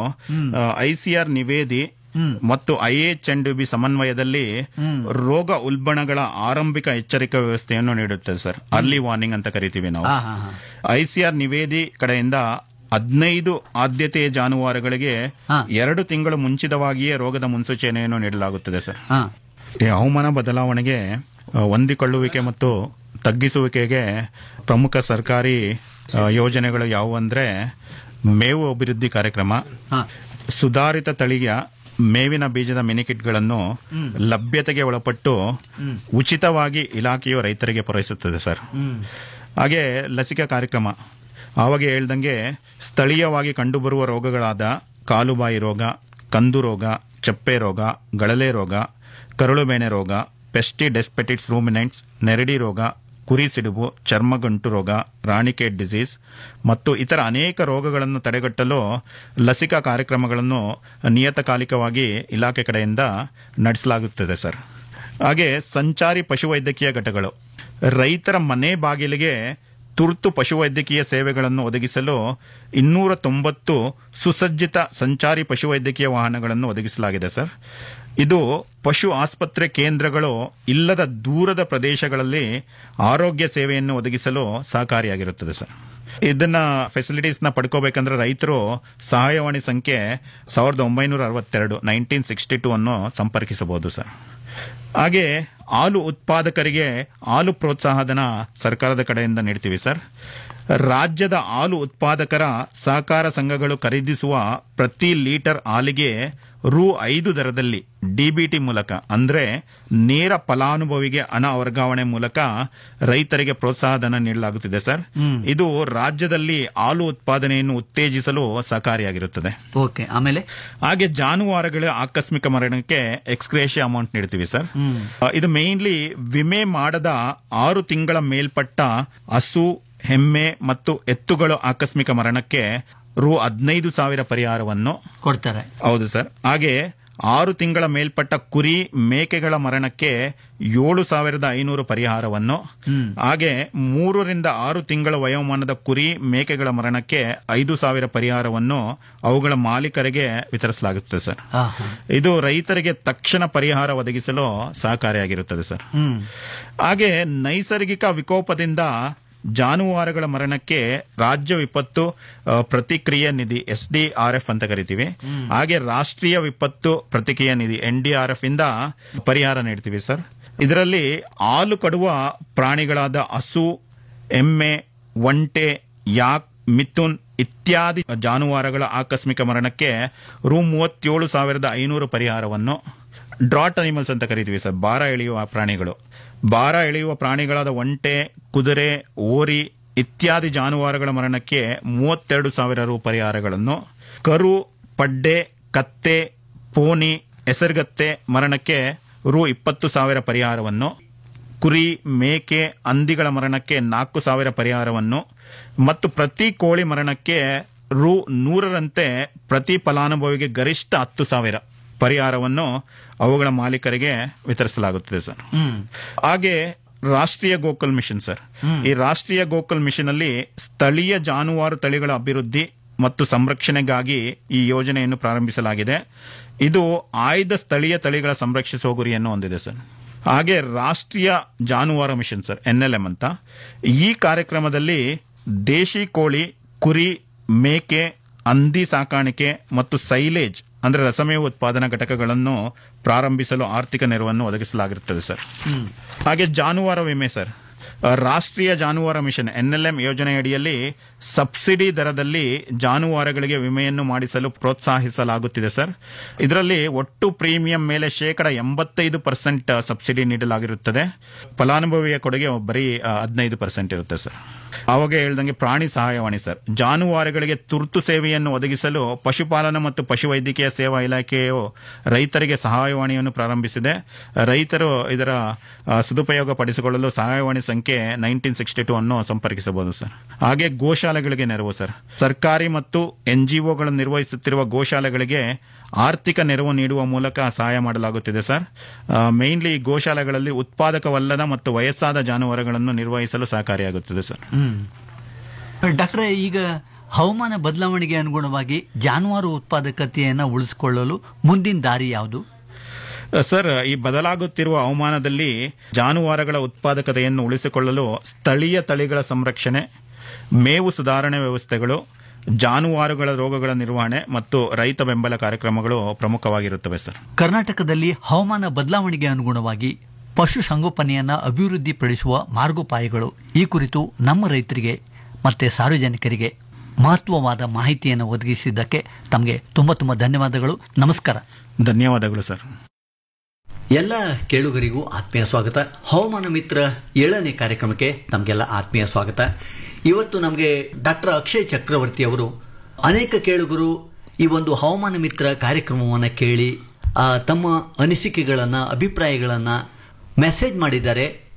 ಐಸಿಆರ್ ನಿವೇದಿ ಮತ್ತು ಐಎಚ್ ಅಂಡ್ ಬಿ ಸಮನ್ವಯದಲ್ಲಿ ರೋಗ ಉಲ್ಬಣಗಳ ಆರಂಭಿಕ ಎಚ್ಚರಿಕಾ ವ್ಯವಸ್ಥೆಯನ್ನು ನೀಡುತ್ತದೆ ಸರ್ ಅರ್ಲಿ ವಾರ್ನಿಂಗ್ ಅಂತ ಕರಿತೀವಿ ನಾವು
ಹಾ ಹಾ ಹಾ
ಐಸಿಆರ್ ನಿವೇದಿ ಕಡೆಯಿಂದ ಹದಿನೈದು ಆದ್ಯತೆಯ ಜಾನುವಾರುಗಳಿಗೆ
ಹಾ.
ಎರಡು ತಿಂಗಳು ಮುಂಚಿತವಾಗಿಯೇ ರೋಗದ ಮುನ್ಸೂಚನೆಯನ್ನು ನೀಡಲಾಗುತ್ತದೆ ಸರ್
ಹಾ
ಈ ಹವಾಮಾನ ಬದಲಾವಣೆಗೆ ಆ, ಹೊಂದಿಕೊಳ್ಳುವಿಕೆ ಮತ್ತು ತಗ್ಗಿಸುವಿಕೆಗೆ ಪ್ರಮುಖ ಸರ್ಕಾರಿ ಆ, ಯೋಜನೆಗಳು ಯಾವುವು ಅಂದ್ರೆ ಮೇವು ಅಭಿವೃದ್ಧಿ ಕಾರ್ಯಕ್ರಮ
ಹಾ
ಸುಧಾರಿತ ತಳಿಯ ಮೇವಿನ ಬೀಜದ ಮಿನಿಕಿಟ್ಗಳನ್ನು ಲಭ್ಯತೆಗೆ ಒಳಪಟ್ಟು ಉಚಿತವಾಗಿ ಇಲಾಖೆಯು ರೈತರಿಗೆ ಪೂರೈಸುತ್ತದೆ ಸರ್ ಹಾಗೆ ಲಸಿಕಾ ಕಾರ್ಯಕ್ರಮ ಆವಾಗ ಹೇಳ್ದಂಗೆ ಸ್ಥಳೀಯವಾಗಿ ಕಂಡುಬರುವ ರೋಗಗಳಾದ ಕಾಲುಬಾಯಿ ರೋಗ ಕಂದು ರೋಗ ಚಪ್ಪೆ ರೋಗ ಗಳಲೆ ರೋಗ ಕರುಳುಬೇನೆ ರೋಗ ಪೆಸ್ಟಿ ಡೆಸ್ಪೆಟಿಟ್ಸ್ ರೂಮಿನೆಂಟ್ಸ್ ನೆರಡಿ ರೋಗ ಕುರಿ ಸಿಡುಬು ಚರ್ಮಗಂಟು ರೋಗ ರಾಣಿಕೇಟ್ ಡಿಸೀಸ್ ಮತ್ತು ಇತರ ಅನೇಕ ರೋಗಗಳನ್ನು ತಡೆಗಟ್ಟಲು ಲಸಿಕಾ ಕಾರ್ಯಕ್ರಮಗಳನ್ನು ನಿಯತಕಾಲಿಕವಾಗಿ ಇಲಾಖೆ ಕಡೆಯಿಂದ ನಡೆಸಲಾಗುತ್ತದೆ ಸರ್ ಹಾಗೆ ಸಂಚಾರಿ ಪಶುವೈದ್ಯಕೀಯ ಘಟಕಗಳು ರೈತರ ಮನೆ ಬಾಗಿಲಿಗೆ ತುರ್ತು ಪಶುವೈದ್ಯಕೀಯ ಸೇವೆಗಳನ್ನು ಒದಗಿಸಲು ಇನ್ನೂರ ತೊಂಬತ್ತು ಸುಸಜ್ಜಿತ ಸಂಚಾರಿ ಪಶುವೈದ್ಯಕೀಯ ವಾಹನಗಳನ್ನು ಒದಗಿಸಲಾಗಿದೆ ಸರ್ ಇದು ಪಶು ಆಸ್ಪತ್ರೆ ಕೇಂದ್ರಗಳು ಇಲ್ಲದ ದೂರದ ಪ್ರದೇಶಗಳಲ್ಲಿ ಆರೋಗ್ಯ ಸೇವೆಯನ್ನು ಒದಗಿಸಲು ಸಹಕಾರಿಯಾಗಿರುತ್ತದೆ ಸರ್ ಇದನ್ನ ಫೆಸಿಲಿಟೀಸ್ ನ ಪಡ್ಕೋಬೇಕಂದ್ರೆ ರೈತರು ಸಹಾಯವಾಣಿ ಸಂಖ್ಯೆ ಸಾವಿರದ ಒಂಬೈನೂರ ಅರವತ್ತೆರಡು ನೈನ್ಟೀನ್ ಸಿಕ್ಸ್ಟಿ ಟೂ ಅನ್ನು ಸಂಪರ್ಕಿಸಬಹುದು ಸರ್ ಹಾಗೆ ಹಾಲು ಉತ್ಪಾದಕರಿಗೆ ಹಾಲು ಪ್ರೋತ್ಸಾಹಧನ ಸರ್ಕಾರದ ಕಡೆಯಿಂದ ನೀಡ್ತೀವಿ ಸರ್ ರಾಜ್ಯದ ಹಾಲು ಉತ್ಪಾದಕರ ಸಹಕಾರ ಸಂಘಗಳು ಖರೀದಿಸುವ ಪ್ರತಿ ಲೀಟರ್ ಹಾಲಿಗೆ ರು ಐದು ದರದಲ್ಲಿ ಡಿಬಿಟಿ ಮೂಲಕ ಅಂದ್ರೆ ನೇರ ಫಲಾನುಭವಿಗೆ ಹಣ ವರ್ಗಾವಣೆ ಮೂಲಕ ರೈತರಿಗೆ ಪ್ರೋತ್ಸಾಹಧನ ನೀಡಲಾಗುತ್ತಿದೆ ಸರ್ ಇದು ರಾಜ್ಯದಲ್ಲಿ ಹಾಲು ಉತ್ಪಾದನೆಯನ್ನು ಉತ್ತೇಜಿಸಲು ಸಹಕಾರಿಯಾಗಿರುತ್ತದೆ
ಓಕೆ ಆಮೇಲೆ
ಹಾಗೆ ಜಾನುವಾರುಗಳ ಆಕಸ್ಮಿಕ ಮರಣಕ್ಕೆ ಎಕ್ಸ್ಕ್ರೇಷಿಯ ಅಮೌಂಟ್ ನೀಡ್ತೀವಿ ಸರ್ ಆ, ಇದು ಮೇನ್ಲಿ ವಿಮೆ ಮಾಡದ ಆರು ತಿಂಗಳ ಮೇಲ್ಪಟ್ಟ ಹಸು ಎಮ್ಮೆ ಮತ್ತು ಎತ್ತುಗಳು ಆಕಸ್ಮಿಕ ಮರಣಕ್ಕೆ ರು ಹದಿನೈದು ಸಾವಿರ ಪರಿಹಾರವನ್ನು
ಕೊಡ್ತಾರೆ
ಹೌದು ಸರ್ ಹಾಗೆ ಆರು ತಿಂಗಳ ಮೇಲ್ಪಟ್ಟ ಕುರಿ ಮೇಕೆಗಳ ಮರಣಕ್ಕೆ ಏಳು ಸಾವಿರದ ಐನೂರು ಪರಿಹಾರವನ್ನು ಹಾಗೆ ಮೂರರಿಂದ ಆರು ತಿಂಗಳ ವಯೋಮಾನದ ಕುರಿ ಮೇಕೆಗಳ ಮರಣಕ್ಕೆ ಐದು ಸಾವಿರ ಪರಿಹಾರವನ್ನು ಅವುಗಳ ಮಾಲೀಕರಿಗೆ ವಿತರಿಸಲಾಗುತ್ತದೆ ಸರ್
ಹಾ, ಹಾ.
ಇದು ರೈತರಿಗೆ ತಕ್ಷಣ ಪರಿಹಾರ ಒದಗಿಸಲು ಸಹಕಾರಿಯಾಗಿರುತ್ತದೆ ಸರ್ ಹಾಗೆ ನೈಸರ್ಗಿಕ ವಿಕೋಪದಿಂದ ಜಾನುವಾರುಗಳ ಮರಣಕ್ಕೆ ರಾಜ್ಯ ವಿಪತ್ತು ಆ, ಪ್ರತಿಕ್ರಿಯೆ ನಿಧಿ ಎಸ್ ಡಿ ಆರ್ ಎಫ್ ಅಂತ ಕರಿತೀವಿ ಹಾಗೆ ರಾಷ್ಟ್ರೀಯ ವಿಪತ್ತು ಪ್ರತಿಕ್ರಿಯೆ ನಿಧಿ ಎನ್ ಡಿ ಆರ್ ಎಫ್ ಇಂದ ಪರಿಹಾರ ನೀಡ್ತೀವಿ ಸರ್ ಇದರಲ್ಲಿ ಹಾಲು ಕಡುವ ಪ್ರಾಣಿಗಳಾದ ಹಸು ಎಮ್ಮೆ ಒಂಟೆ ಯಾಕ್ ಮಿಥುನ್ ಇತ್ಯಾದಿ ಜಾನುವಾರುಗಳ ಆಕಸ್ಮಿಕ ಮರಣಕ್ಕೆ ರು ಮೂವತ್ತೇಳು ಸಾವಿರದ ಐನೂರು ಪರಿಹಾರವನ್ನು ಡ್ರಾಟ್ ಅನಿಮಲ್ಸ್ ಅಂತ ಕರಿತೀವಿ ಸರ್ ಭಾರ ಎಳೆಯುವ ಪ್ರಾಣಿಗಳು ಭಾರ ಎಳೆಯುವ ಪ್ರಾಣಿಗಳಾದ ಒಂಟೆ ಕುದುರೆ ಓರಿ ಇತ್ಯಾದಿ ಜಾನುವಾರುಗಳ ಮರಣಕ್ಕೆ ಮೂವತ್ತೆರಡು ಸಾವಿರ ರು ಪರಿಹಾರಗಳನ್ನು ಕರು ಪಡ್ಡೆ ಕತ್ತೆ ಪೋನಿ ಹೆಸರುಗತ್ತೆ ಮರಣಕ್ಕೆ ರು ಇಪ್ಪತ್ತು ಸಾವಿರ ಪರಿಹಾರವನ್ನು ಕುರಿ ಮೇಕೆ ಹಂದಿಗಳ ಮರಣಕ್ಕೆ ನಾಲ್ಕು ಸಾವಿರ ಪರಿಹಾರವನ್ನು ಮತ್ತು ಪ್ರತಿ ಕೋಳಿ ಮರಣಕ್ಕೆ ರು ನೂರರಂತೆ ಪ್ರತಿ ಫಲಾನುಭವಿಗೆ ಗರಿಷ್ಠ ಹತ್ತು ಸಾವಿರ ಪರಿಹಾರವನ್ನು ಅವುಗಳ ಮಾಲೀಕರಿಗೆ ವಿತರಿಸಲಾಗುತ್ತದೆ ಸರ್ ಹಾಗೆ ರಾಷ್ಟ್ರೀಯ ಗೋಕುಲ್ ಮಿಷನ್ ಸರ್ ಈ ರಾಷ್ಟ್ರೀಯ ಗೋಕುಲ್ ಮಿಷನ್ ಅಲ್ಲಿ ಸ್ಥಳೀಯ ಜಾನುವಾರು ತಳಿಗಳ ಅಭಿವೃದ್ಧಿ ಮತ್ತು ಸಂರಕ್ಷಣೆಗಾಗಿ ಈ ಯೋಜನೆಯನ್ನು ಪ್ರಾರಂಭಿಸಲಾಗಿದೆ ಇದು ಆಯ್ದ ಸ್ಥಳೀಯ ತಳಿಗಳ ಸಂರಕ್ಷಿಸುವ ಗುರಿಯನ್ನು ಹೊಂದಿದೆ ಸರ್ ಹಾಗೆ ರಾಷ್ಟ್ರೀಯ ಜಾನುವಾರು mission sir N L M ಅಂತ ಈ ಕಾರ್ಯಕ್ರಮದಲ್ಲಿ ದೇಶಿ ಕೋಳಿ ಕುರಿ ಮೇಕೆ ಹಂದಿ ಸಾಕಾಣಿಕೆ ಮತ್ತು ಸೈಲೇಜ್ ಅಂದ್ರೆ ರಸಮೇವು ಉತ್ಪಾದನಾ ಘಟಕಗಳನ್ನು ಪ್ರಾರಂಭಿಸಲು ಆರ್ಥಿಕ ನೆರವನ್ನು ಒದಗಿಸಲಾಗಿರುತ್ತದೆ ಸರ್ ಹಾಗೆ ಜಾನುವಾರು ವಿಮೆ ಸರ್ ಆ, ರಾಷ್ಟ್ರೀಯ ಜಾನುವಾರು ಮಿಷನ್ ಎನ್ಎಲ್ಎಂ ಯೋಜನೆಯಡಿಯಲ್ಲಿ ಸಬ್ಸಿಡಿ ದರದಲ್ಲಿ ಜಾನುವಾರುಗಳಿಗೆ ವಿಮೆಯನ್ನು ಮಾಡಿಸಲು ಪ್ರೋತ್ಸಾಹಿಸಲಾಗುತ್ತಿದೆ ಸರ್ ಇದರಲ್ಲಿ ಒಟ್ಟು ಪ್ರೀಮಿಯಂ ಮೇಲೆ ಶೇಕಡ ಎಂಬತ್ತೈದು ಪರ್ಸೆಂಟ್ ಸಬ್ಸಿಡಿ ನೀಡಲಾಗಿರುತ್ತದೆ ಫಲಾನುಭವಿಯ ಕೊಡುಗೆ ಬರೀ ಆ, ಹದಿನೈದು ಪರ್ಸೆಂಟ್ ಇರುತ್ತೆ ಸರ್ ಅವಾಗ ಹೇಳ್ದಂಗೆ ಪ್ರಾಣಿ ಸಹಾಯವಾಣಿ ಸರ್ ಜಾನುವಾರುಗಳಿಗೆ ತುರ್ತು ಸೇವೆಯನ್ನು ಒದಗಿಸಲು ಪಶುಪಾಲನಾ ಮತ್ತು ಪಶುವೈದ್ಯಕೀಯ ಸೇವಾ ಇಲಾಖೆಯು ರೈತರಿಗೆ ಸಹಾಯವಾಣಿಯನ್ನು ಪ್ರಾರಂಭಿಸಿದೆ ರೈತರು ಇದರ ಆ, ಸದುಪಯೋಗ ಪಡಿಸಿಕೊಳ್ಳಲು ಸಹಾಯವಾಣಿ ಸಂಖ್ಯೆ ನೈನ್ಟೀನ್ ಸಿಕ್ಸ್ಟಿ ಟೂ ಅನ್ನು ಸಂಪರ್ಕಿಸಬಹುದು ಸರ್ ಹಾಗೆ ಗೋಶಾಲೆಗಳಿಗೆ ನೆರವು ಸರ್ ಸರ್ಕಾರಿ ಮತ್ತು ಎನ್ಜಿಒಗಳು ನಿರ್ವಹಿಸುತ್ತಿರುವ ಗೋಶಾಲೆಗಳಿಗೆ ಆರ್ಥಿಕ ನೆರವು ನೀಡುವ ಮೂಲಕ ಸಹಾಯ ಮಾಡಲಾಗುತ್ತಿದೆ ಸರ್ ಮೇನ್ಲಿ ಗೋಶಾಲೆಗಳಲ್ಲಿ ಉತ್ಪಾದಕವಲ್ಲದ ಮತ್ತು ವಯಸ್ಸಾದ ಜಾನುವಾರುಗಳನ್ನು ನಿರ್ವಹಿಸಲು ಸಹಕಾರಿಯಾಗುತ್ತದೆ ಸರ್
ಡಾಕ್ಟ್ರೆ ಈಗ ಹವಾಮಾನ ಬದಲಾವಣೆಗೆ ಅನುಗುಣವಾಗಿ ಜಾನುವಾರು ಉತ್ಪಾದಕತೆಯನ್ನು ಉಳಿಸಿಕೊಳ್ಳಲು ಮುಂದಿನ ದಾರಿ ಯಾವುದು
ಸರ್ ಈ ಬದಲಾಗುತ್ತಿರುವ ಹವಾಮಾನದಲ್ಲಿ ಜಾನುವಾರುಗಳ ಉತ್ಪಾದಕತೆಯನ್ನು ಉಳಿಸಿಕೊಳ್ಳಲು ಸ್ಥಳೀಯ ತಳಿಗಳ ಸಂರಕ್ಷಣೆ ಮೇವು ಸುಧಾರಣೆ ವ್ಯವಸ್ಥೆಗಳು ಜಾನುವಾರುಗಳ ರೋಗಗಳ ನಿರ್ವಹಣೆ ಮತ್ತು ರೈತ ಬೆಂಬಲ ಕಾರ್ಯಕ್ರಮಗಳು ಪ್ರಮುಖವಾಗಿರುತ್ತವೆ ಸರ್
ಕರ್ನಾಟಕದಲ್ಲಿ ಹವಾಮಾನ ಬದಲಾವಣೆಗೆ ಅನುಗುಣವಾಗಿ ಪಶು ಸಂಗೋಪನೆಯನ್ನ ಅಭಿವೃದ್ಧಿಪಡಿಸುವ ಮಾರ್ಗೋಪಾಯಗಳು ಈ ಕುರಿತು ನಮ್ಮ ರೈತರಿಗೆ ಮತ್ತೆ ಸಾರ್ವಜನಿಕರಿಗೆ ಮಹತ್ವವಾದ ಮಾಹಿತಿಯನ್ನು ಒದಗಿಸಿದ್ದಕ್ಕೆ ತಮಗೆ ತುಂಬ ತುಂಬ ಧನ್ಯವಾದಗಳು ನಮಸ್ಕಾರ
ಧನ್ಯವಾದಗಳು ಸರ್
ಎಲ್ಲ ಕೇಳುಗರಿಗೂ ಆತ್ಮೀಯ ಸ್ವಾಗತ ಹವಾಮಾನ ಮಿತ್ರ ಏಳನೇ ಕಾರ್ಯಕ್ರಮಕ್ಕೆ ತಮಗೆಲ್ಲ ಆತ್ಮೀಯ ಸ್ವಾಗತ ಇವತ್ತು ನಮಗೆ ಡಾಕ್ಟರ್ ಅಕ್ಷಯ್ ಚಕ್ರವರ್ತಿ ಅವರು ಅನೇಕ ಕೇಳುಗರು ಈ ಒಂದು ಹವಾಮಾನ ಮಿತ್ರ ಕಾರ್ಯಕ್ರಮವನ್ನು ಕೇಳಿ ಆ, ತಮ್ಮ ಅನಿಸಿಕೆಗಳನ್ನು ಅಭಿಪ್ರಾಯಗಳನ್ನು ಮೆಸೇಜ್ ಮಾಡಿದ್ದಾರೆ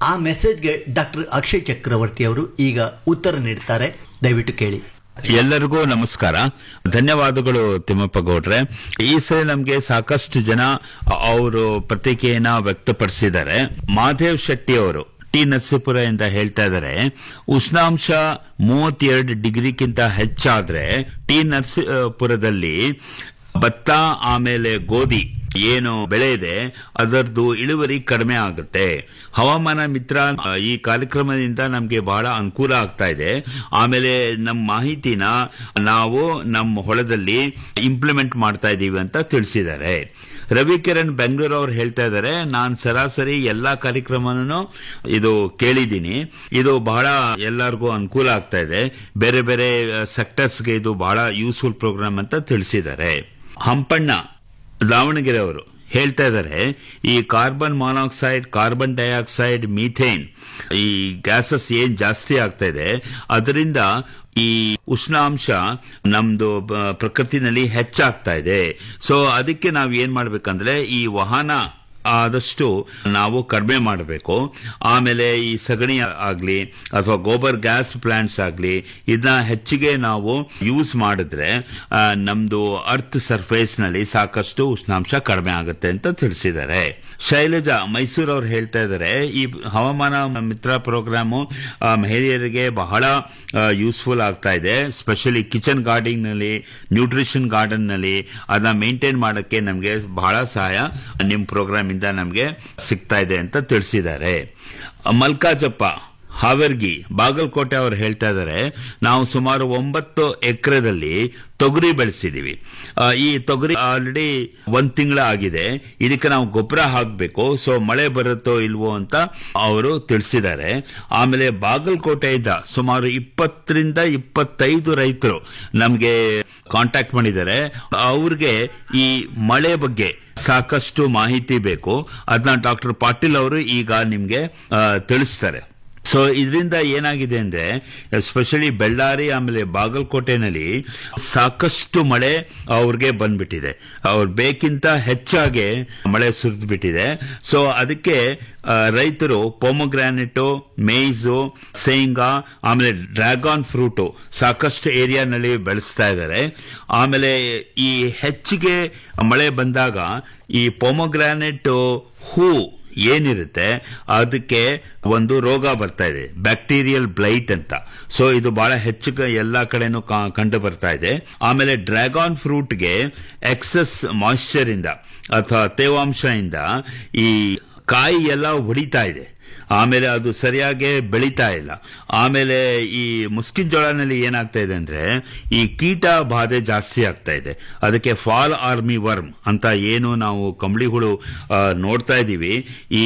ಆ ಮೆಸೇಜ್ಗೆ ಡಾಕ್ಟರ್ ಅಕ್ಷಯ್ ಚಕ್ರವರ್ತಿ ಅವರು ಈಗ ಉತ್ತರ ನೀಡ್ತಾರೆ ದಯವಿಟ್ಟು ಕೇಳಿ
ಎಲ್ಲರಿಗೂ ನಮಸ್ಕಾರ ಧನ್ಯವಾದಗಳು ತಿಮ್ಮಪ್ಪ ಗೌಡ್ರೆ ಈ ಸರಿ ನಮ್ಗೆ ಸಾಕಷ್ಟು ಜನ ಅವರು ಪ್ರತಿಕ್ರಿಯೆಯನ್ನ ವ್ಯಕ್ತಪಡಿಸಿದ್ದಾರೆ ಮಾಧೇವ್ ಶೆಟ್ಟಿ ಅವರು ಟಿ ನರಸೀಪುರ ಇಂದ ಹೇಳ್ತಾ ಇದ್ದಾರೆ ಉಷ್ಣಾಂಶ ಮೂವತ್ತೆರಡು ಡಿಗ್ರಿಗಿಂತ ಹೆಚ್ಚಾದ್ರೆ ಟಿ ನರಸೀಪುರದಲ್ಲಿ ಭತ್ತ ಆಮೇಲೆ ಗೋಧಿ ಏನು ಬೆಳೆ ಇದೆ ಅದರದ್ದು ಇಳುವರಿ ಕಡಿಮೆ ಆಗುತ್ತೆ ಹವಾಮಾನ ಮಿತ್ರ ಆ, ಈ ಕಾರ್ಯಕ್ರಮದಿಂದ ನಮಗೆ ಬಹಳ ಅನುಕೂಲ ಆಗ್ತಾ ಇದೆ ಆಮೇಲೆ ನಮ್ಮ ಮಾಹಿತಿನ ನಾವು ನಮ್ಮ ಹೊಲದಲ್ಲಿ ಇಂಪ್ಲಿಮೆಂಟ್ ಮಾಡ್ತಾ ಇದ್ದೀವಿ ಅಂತ ತಿಳಿಸಿದ್ದಾರೆ ರವಿಕಿರಣ್ ಬೆಂಗಳೂರು ಅವ್ರು ಹೇಳ್ತಾ ಇದ್ದಾರೆ ನಾನು ಸರಾಸರಿ ಎಲ್ಲಾ ಕಾರ್ಯಕ್ರಮನೂ ಇದು ಕೇಳಿದ್ದೀನಿ ಇದು ಬಹಳ ಎಲ್ಲರಿಗೂ ಅನುಕೂಲ ಆಗ್ತಾ ಇದೆ ಬೇರೆ ಬೇರೆ ಸೆಕ್ಟರ್ಸ್ಗೆ ಇದು ಬಹಳ ಯೂಸ್ಫುಲ್ ಪ್ರೋಗ್ರಾಮ್ ಅಂತ ತಿಳಿಸಿದ್ದಾರೆ ಹಂಪಣ್ಣ ದಾವಣಗೆರೆ ಅವರು ಹೇಳ್ತಾ ಇದ್ದಾರೆ ಈ carbon monoxide carbon dioxide methane ಈ ಗ್ಯಾಸಸ್ ಏನ್ ಜಾಸ್ತಿ ಆಗ್ತಾ ಇದೆ ಅದರಿಂದ ಈ ಉಷ್ಣಾಂಶ ನಮ್ದು ಬ- ಪ್ರಕೃತಿನಲ್ಲಿ ಹೆಚ್ಚಾಗ್ತಾ ಇದೆ ಸೊ ಅದಕ್ಕೆ ನಾವು ಏನ್ ಮಾಡ್ಬೇಕಂದ್ರೆ ಈ ವಾಹನ ಆದಷ್ಟು ನಾವು ಕಡಿಮೆ ಮಾಡಬೇಕು ಆಮೇಲೆ ಈ ಸಗಣಿ ಆಗ್ಲಿ ಅಥವಾ ಗೋಬರ್ ಗ್ಯಾಸ್ ಪ್ಲಾಂಟ್ಸ್ ಆಗ್ಲಿ ಇದನ್ನ ಹೆಚ್ಚಿಗೆ ನಾವು ಯೂಸ್ ಮಾಡಿದ್ರೆ ಆ, ನಮ್ದು ಅರ್ತ್ ಸರ್ಫೇಸ್ ನಲ್ಲಿ ಸಾಕಷ್ಟು ಉಷ್ಣಾಂಶ ಕಡಿಮೆ ಆಗುತ್ತೆ ಅಂತ ತಿಳಿಸಿದ್ದಾರೆ ಶೈಲಜಾ ಮೈಸೂರು ಅವ್ರು ಹೇಳ್ತಾ ಇದ್ದಾರೆ ಈ ಹವಾಮಾನ ಮಿತ್ರ ಪ್ರೋಗ್ರಾಮು ಆ, ಮಹಿಳೆಯರಿಗೆ ಬಹಳ ಯೂಸ್ಫುಲ್ ಆಗ್ತಾ ಇದೆ ಸ್ಪೆಷಲಿ ಕಿಚನ್ ಗಾರ್ಡನ್ ನಲ್ಲಿ ನ್ಯೂಟ್ರಿಷನ್ ಗಾರ್ಡನ್ ನಲ್ಲಿ ಅದನ್ನ ಮೇಂಟೈನ್ ಮಾಡಕ್ಕೆ ನಮಗೆ ಬಹಳ ಸಹಾಯ ನಿಮ್ ಪ್ರೋಗ್ರಾಮ್ ಇಂದ ನಮಗೆ ಸಿಗ್ತಾ ಇದೆ ಅಂತ ತಿಳಿಸಿದ್ದಾರೆ ಮಲ್ಕಾಜಪ್ಪ ಹಾವೇರ್ಗಿ ಬಾಗಲಕೋಟೆ ಅವರು ಹೇಳ್ತಾ ಇದ್ದಾರೆ ನಾವು ಸುಮಾರು ಒಂಬತ್ತು ಎಕರೆದಲ್ಲಿ ತೊಗರಿ ಬೆಳೆಸಿದೀವಿ ಆ, ಈ ತೊಗರಿ ಆಲ್ರೆಡಿ ಒಂದ್ ತಿಂಗಳ ಆಗಿದೆ ಇದಕ್ಕೆ ನಾವು ಗೊಬ್ಬರ ಹಾಕಬೇಕು ಸೊ ಮಳೆ ಬರುತ್ತೋ ಇಲ್ವೋ ಅಂತ ಅವರು ತಿಳಿಸಿದ್ದಾರೆ ಆಮೇಲೆ ಬಾಗಲಕೋಟೆಯಿಂದ ಸುಮಾರು ಇಪ್ಪತ್ತರಿಂದ ಇಪ್ಪತ್ತೈದು ರೈತರು ನಮಗೆ ಕಾಂಟ್ಯಾಕ್ಟ್ ಮಾಡಿದ್ದಾರೆ ಅವ್ರಿಗೆ ಈ ಮಳೆ ಬಗ್ಗೆ ಸಾಕಷ್ಟು ಮಾಹಿತಿ ಬೇಕು ಅದನ್ನ ಡಾಕ್ಟರ್ ಪಾಟೀಲ್ ಅವರು ಈಗ ನಿಮ್ಗೆ ಆ, ತಿಳಿಸ್ತಾರೆ ಸೊ ಇದರಿಂದ ಏನಾಗಿದೆ ಅಂದ್ರೆ ಎಸ್ಪೆಷಲಿ ಬೆಳ್ಳಾರಿ ಆಮೇಲೆ ಬಾಗಲಕೋಟೆನಲ್ಲಿ ಸಾಕಷ್ಟು ಮಳೆ ಅವ್ರಿಗೆ ಬಂದ್ಬಿಟ್ಟಿದೆ ಅವ್ರ ಬೇಕಿಂತ ಹೆಚ್ಚಾಗಿ ಮಳೆ ಸುರಿದು ಬಿಟ್ಟಿದೆ ಸೊ ಅದಕ್ಕೆ ಆ, ರೈತರು ಪೊಮೊಗ್ರಾನೆಟು ಮೇಯ್ಸು ಶೇಂಗಾ ಆಮೇಲೆ ಡ್ರ್ಯಾಗನ್ ಫ್ರೂಟು ಸಾಕಷ್ಟು ಏರಿಯಾನಲ್ಲಿ ಬೆಳೆಸ್ತಾ ಇದ್ದಾರೆ ಆಮೇಲೆ ಈ ಹೆಚ್ಚಿಗೆ ಮಳೆ ಬಂದಾಗ ಈ ಪೊಮೊಗ್ರಾನೆಟ್ ಹೂ ಏನಿರುತ್ತೆ ಅದಕ್ಕೆ ಒಂದು ರೋಗ ಬರ್ತಾ ಇದೆ ಬ್ಯಾಕ್ಟೀರಿಯಲ್ ಬ್ಲೈಟ್ ಅಂತ ಸೊ ಇದು ಬಹಳ ಹೆಚ್ಚು ಎಲ್ಲಾ ಕಡೆನೂ ಕಾ- ಕಂಡು ಬರ್ತಾ ಇದೆ ಆಮೇಲೆ ಡ್ರ್ಯಾಗನ್ ಫ್ರೂಟ್ಗೆ ಎಕ್ಸಸ್ ಮಾಯಿಶ್ಚರ್ ಇಂದ ಅಥವಾ ತೇವಾಂಶ ಇಂದ ಈ ಕಾಯಿ ಎಲ್ಲ ಹೊಡಿತಾ ಇದೆ ಆಮೇಲೆ ಅದು ಸರಿಯಾಗಿ ಬೆಳೀತಾ ಇಲ್ಲ ಆಮೇಲೆ ಈ ಮುಸ್ಕಿನ್ ಜೋಳನಲ್ಲಿ ಏನಾಗ್ತಾ ಇದೆ ಅಂದ್ರೆ ಈ ಕೀಟ ಬಾಧೆ ಜಾಸ್ತಿ ಆಗ್ತಾ ಇದೆ ಅದಕ್ಕೆ ಫಾಲ್ ಆರ್ಮಿ ವರ್ಮ್ ಅಂತ ಏನು ನಾವು ಕಂಬಳಿ ಹುಳು ಆ, ನೋಡ್ತಾ ಇದ್ದೀವಿ ಈ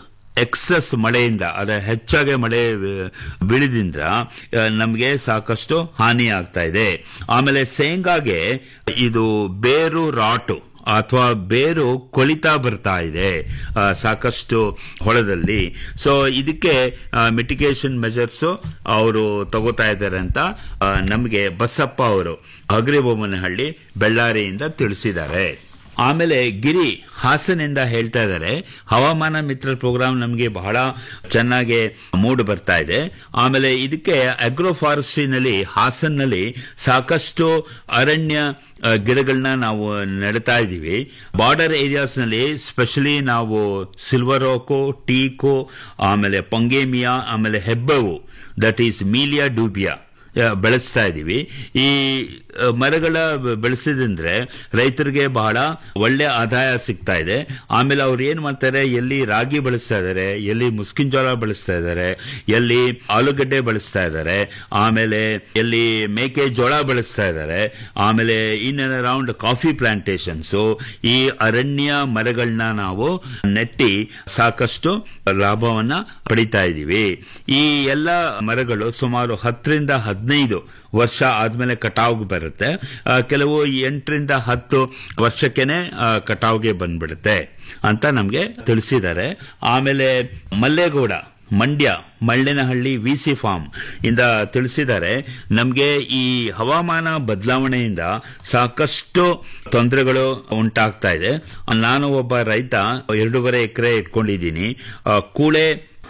ಎಕ್ಸಸ್ ಮಳೆಯಿಂದ ಅದ ಹೆಚ್ಚಾಗಿ ಮಳೆ ಆ, ಬೀಳಿದ್ರಿಂದ ನಮಗೆ ಸಾಕಷ್ಟು ಹಾನಿ ಆಗ್ತಾ ಇದೆ ಆಮೇಲೆ ಶೇಂಗಾಗೆ ಇದು ಬೇರು ರಾಟು ಅಥವಾ ಬೇರು ಕೊಳಿತಾ ಬರ್ತಾ ಇದೆ ಆ, ಸಾಕಷ್ಟು ಹೊಲದಲ್ಲಿ ಸೊ ಇದಕ್ಕೆ ಮಿಟಿಗೇಷನ್ ಮೆಜರ್ಸ್ ಅವರು ತಗೋತಾ ಇದ್ದಾರೆ ಅಂತ ನಮಗೆ ಬಸಪ್ಪ ಅವರು ಅಗ್ರಿಬೊಮ್ಮನಹಳ್ಳಿ ಬೆಳ್ಳಾರಿಯಿಂದ ತಿಳಿಸಿದ್ದಾರೆ ಆಮೇಲೆ ಗಿರಿ ಹಾಸನಿಂದ ಹೇಳ್ತಾ ಇದ್ದಾರೆ ಹವಾಮಾನ ಮಿತ್ರ ಪ್ರೋಗ್ರಾಮ್ ನಮಗೆ ಬಹಳ ಚೆನ್ನಾಗಿ ಮೂಡ್ ಬರ್ತಾ ಇದೆ ಆಮೇಲೆ ಇದಕ್ಕೆ ಅಗ್ರೋ ಫಾರೆಸ್ಟ್ರಿನಲ್ಲಿ ಹಾಸನ್ನಲ್ಲಿ ಸಾಕಷ್ಟು ಅರಣ್ಯ ಆ, ಗಿಡಗಳನ್ನ ನಾವು ನೆಡ್ತಾ ಇದ್ದೀವಿ ಬಾರ್ಡರ್ ಏರಿಯಾಸ್ ನಲ್ಲಿ ಸ್ಪೆಷಲಿ ನಾವು ಸಿಲ್ವರ್ ಓಕೋ ಟೀಕೋ ಆಮೇಲೆ ಪಂಗೇಮಿಯಾ ಆಮೇಲೆ ಹೆಬ್ಬವು ದಟ್ ಈಸ್ ಮೀಲಿಯಾ ಡೂಬಿಯಾ ಆ, ಬೆಳೆಸ್ತಾ ಇದ್ದೀವಿ ಈ ಆ, ಮರಗಳ ಬ- ಬೆಳೆಸಿದ್ರೆ ರೈತರಿಗೆ ಬಹಳ ಒಳ್ಳೆ ಆದಾಯ ಸಿಗ್ತಾ ಇದೆ ಆಮೇಲೆ ಅವ್ರು ಏನ್ ಮಾಡ್ತಾರೆ ಎಲ್ಲಿ ರಾಗಿ ಬೆಳೆಸ್ತಾ ಇದ್ದಾರೆ ಎಲ್ಲಿ ಮುಸ್ಕಿನ್ ಜೋಳ ಬೆಳೆಸ್ತಾ ಇದ್ದಾರೆ ಎಲ್ಲಿ ಆಲೂಗಡ್ಡೆ ಬೆಳೆಸ್ತಾ ಇದ್ದಾರೆ ಆಮೇಲೆ ಎಲ್ಲಿ ಮೇಕೆ ಜೋಳ ಬೆಳೆಸ್ತಾ ಇದ್ದಾರೆ ಆಮೇಲೆ in and around coffee plantations ಈ ಅರಣ್ಯ ಮರಗಳನ್ನ ನಾವು ನೆಟ್ಟಿ ಸಾಕಷ್ಟು ಲಾಭವನ್ನ ಪಡಿತಾ ಇದ್ದೀವಿ ಈ ಎಲ್ಲ ಮರಗಳು ಸುಮಾರು ಹತ್ತರಿಂದ ಹದಿನೈದು ವರ್ಷ ಆದ್ಮೇಲೆ ಕಟಾವ್ಗೆ ಬರುತ್ತೆ ಆ, ಕೆಲವು ಎಂಟರಿಂದ ಹತ್ತು ವರ್ಷಕ್ಕೆನೆ ಆ, ಕಟಾವ್ಗೆ ಬಂದ್ಬಿಡುತ್ತೆ ಅಂತ ನಮ್ಗೆ ತಿಳಿಸಿದ್ದಾರೆ ಆಮೇಲೆ Mallegowda Mandya Mallenahalli V C farm ಇಂದ ತಿಳಿಸಿದ್ದಾರೆ ನಮಗೆ ಈ ಹವಾಮಾನ ಬದಲಾವಣೆಯಿಂದ ಸಾಕಷ್ಟು ತೊಂದರೆಗಳು ಉಂಟಾಗ್ತಾ ಇದೆ ನಾನು ಒಬ್ಬ ರೈತ ಎರಡೂವರೆ ಎಕರೆ ಇಟ್ಕೊಂಡಿದ್ದೀನಿ ಆ, ಕೂಳೆ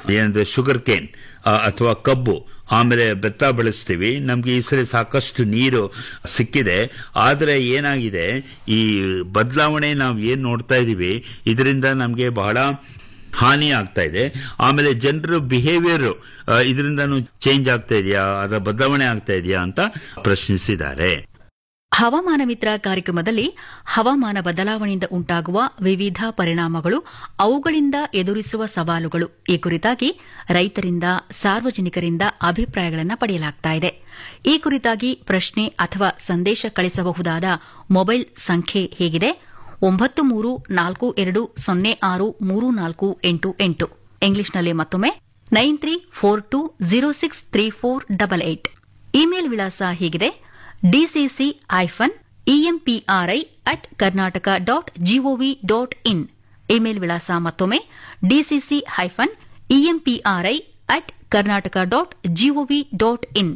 ಏನಂದ್ರೆ ಶುಗರ್ ಕೇನ್ ಅಥವಾ ಕಬ್ಬು ಆಮೇಲೆ ಬೆತ್ತ ಬೆಳೆಸ್ತೀವಿ ನಮ್ಗೆ ಈ ಸರಿ ಸಾಕಷ್ಟು ನೀರು ಸಿಕ್ಕಿದೆ ಆದ್ರೆ ಏನಾಗಿದೆ ಈ ಬದಲಾವಣೆ ನಾವು ಏನ್ ನೋಡ್ತಾ ಇದೀವಿ ಇದರಿಂದ ನಮ್ಗೆ ಬಹಳ ಹಾನಿ ಆಗ್ತಾ ಇದೆ ಆಮೇಲೆ ಜನರ ಬಿಹೇವಿಯರ್ ಇದರಿಂದನೂ ಚೇಂಜ್ ಆಗ್ತಾ ಇದೆಯಾ ಅದರ ಬದಲಾವಣೆ ಆಗ್ತಾ ಇದೆಯಾ ಅಂತ ಪ್ರಶ್ನಿಸಿದ್ದಾರೆ
ಹವಾಮಾನ ಮಿತ್ರ ಕಾರ್ಯಕ್ರಮದಲ್ಲಿ ಹವಾಮಾನ ಬದಲಾವಣೆಯಿಂದ ಉಂಟಾಗುವ ವಿವಿಧ ಪರಿಣಾಮಗಳು ಅವುಗಳಿಂದ ಎದುರಿಸುವ ಸವಾಲುಗಳು ಈ ಕುರಿತಾಗಿ ರೈತರಿಂದ ಸಾರ್ವಜನಿಕರಿಂದ ಅಭಿಪ್ರಾಯಗಳನ್ನು ಪಡೆಯಲಾಗ್ತಾ ಇದೆ ಈ ಕುರಿತಾಗಿ ಪ್ರಶ್ನೆ ಅಥವಾ ಸಂದೇಶ ಕಳಿಸಬಹುದಾದ ಮೊಬೈಲ್ ಸಂಖ್ಯೆ ಹೇಗಿದೆ ಒಂಬತ್ತು ಮೂರು ನಾಲ್ಕು ಎರಡು ಸೊನ್ನೆ ಆರು ಮೂರು ನಾಲ್ಕು ಎಂಟು ಎಂಟು ಇಂಗ್ಲಿಷ್ನಲ್ಲಿ ಮತ್ತೊಮ್ಮೆ nine three four two zero six three four double eight email ವಿಳಾಸ ಹೀಗಿದೆ DCC hyphen EMPRI at Karnataka dot GOV dot in email ವಿಳಾಸ ಮತ್ತೊಮ್ಮೆ DCC hyphen EMPRI at Karnataka dot GOV dot in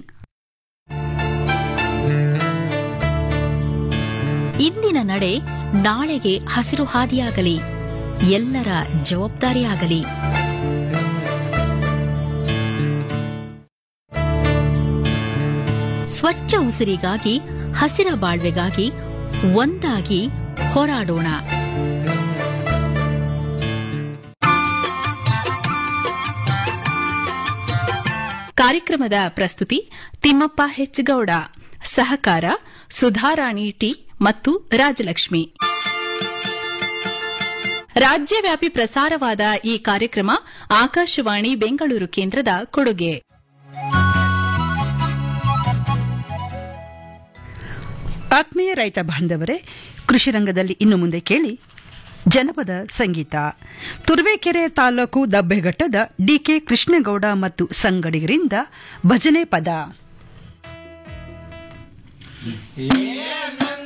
ಇಂದಿನ ನಡೆ ನಾಳೆಗೆ ಹಸಿರು ಹಾದಿಯಾಗಲಿ ಎಲ್ಲರ ಜವಾಬ್ದಾರಿಯಾಗಲಿ ಸ್ವಚ್ಛ ಉಸಿರಿಗಾಗಿ ಹಸಿರ ಬಾಳ್ವೆಗಾಗಿ ಒಂದಾಗಿ ಹೋರಾಡೋಣ
ಕಾರ್ಯಕ್ರಮದ ಪ್ರಸ್ತುತಿ ತಿಮ್ಮಪ್ಪ ಹೆಚ್ಗೌಡ ಸಹಕಾರ ಸುಧಾರಾಣಿ ಟಿ ಮತ್ತು ರಾಜಲಕ್ಷ್ಮಿ ರಾಜ್ಯವ್ಯಾಪಿ ಪ್ರಸಾರವಾದ ಈ ಕಾರ್ಯಕ್ರಮ ಆಕಾಶವಾಣಿ ಬೆಂಗಳೂರು ಕೇಂದ್ರದ ಕೊಡುಗೆ
ಆತ್ಮೀಯ ರೈತ ಬಾಂಧವರೇ ಕೃಷಿ ರಂಗದಲ್ಲಿ ಇನ್ನು ಮುಂದೆ ಕೇಳಿ ಜನಪದ ಸಂಗೀತ ತುರುವೇಕೆರೆ ತಾಲೂಕು ದಬ್ಬೆಘಟ್ಟದ ಡಿಕೆ ಕೃಷ್ಣಗೌಡ ಮತ್ತು ಸಂಗಡಿಗರಿಂದ ಭಜನೆ ಪದ
ಏ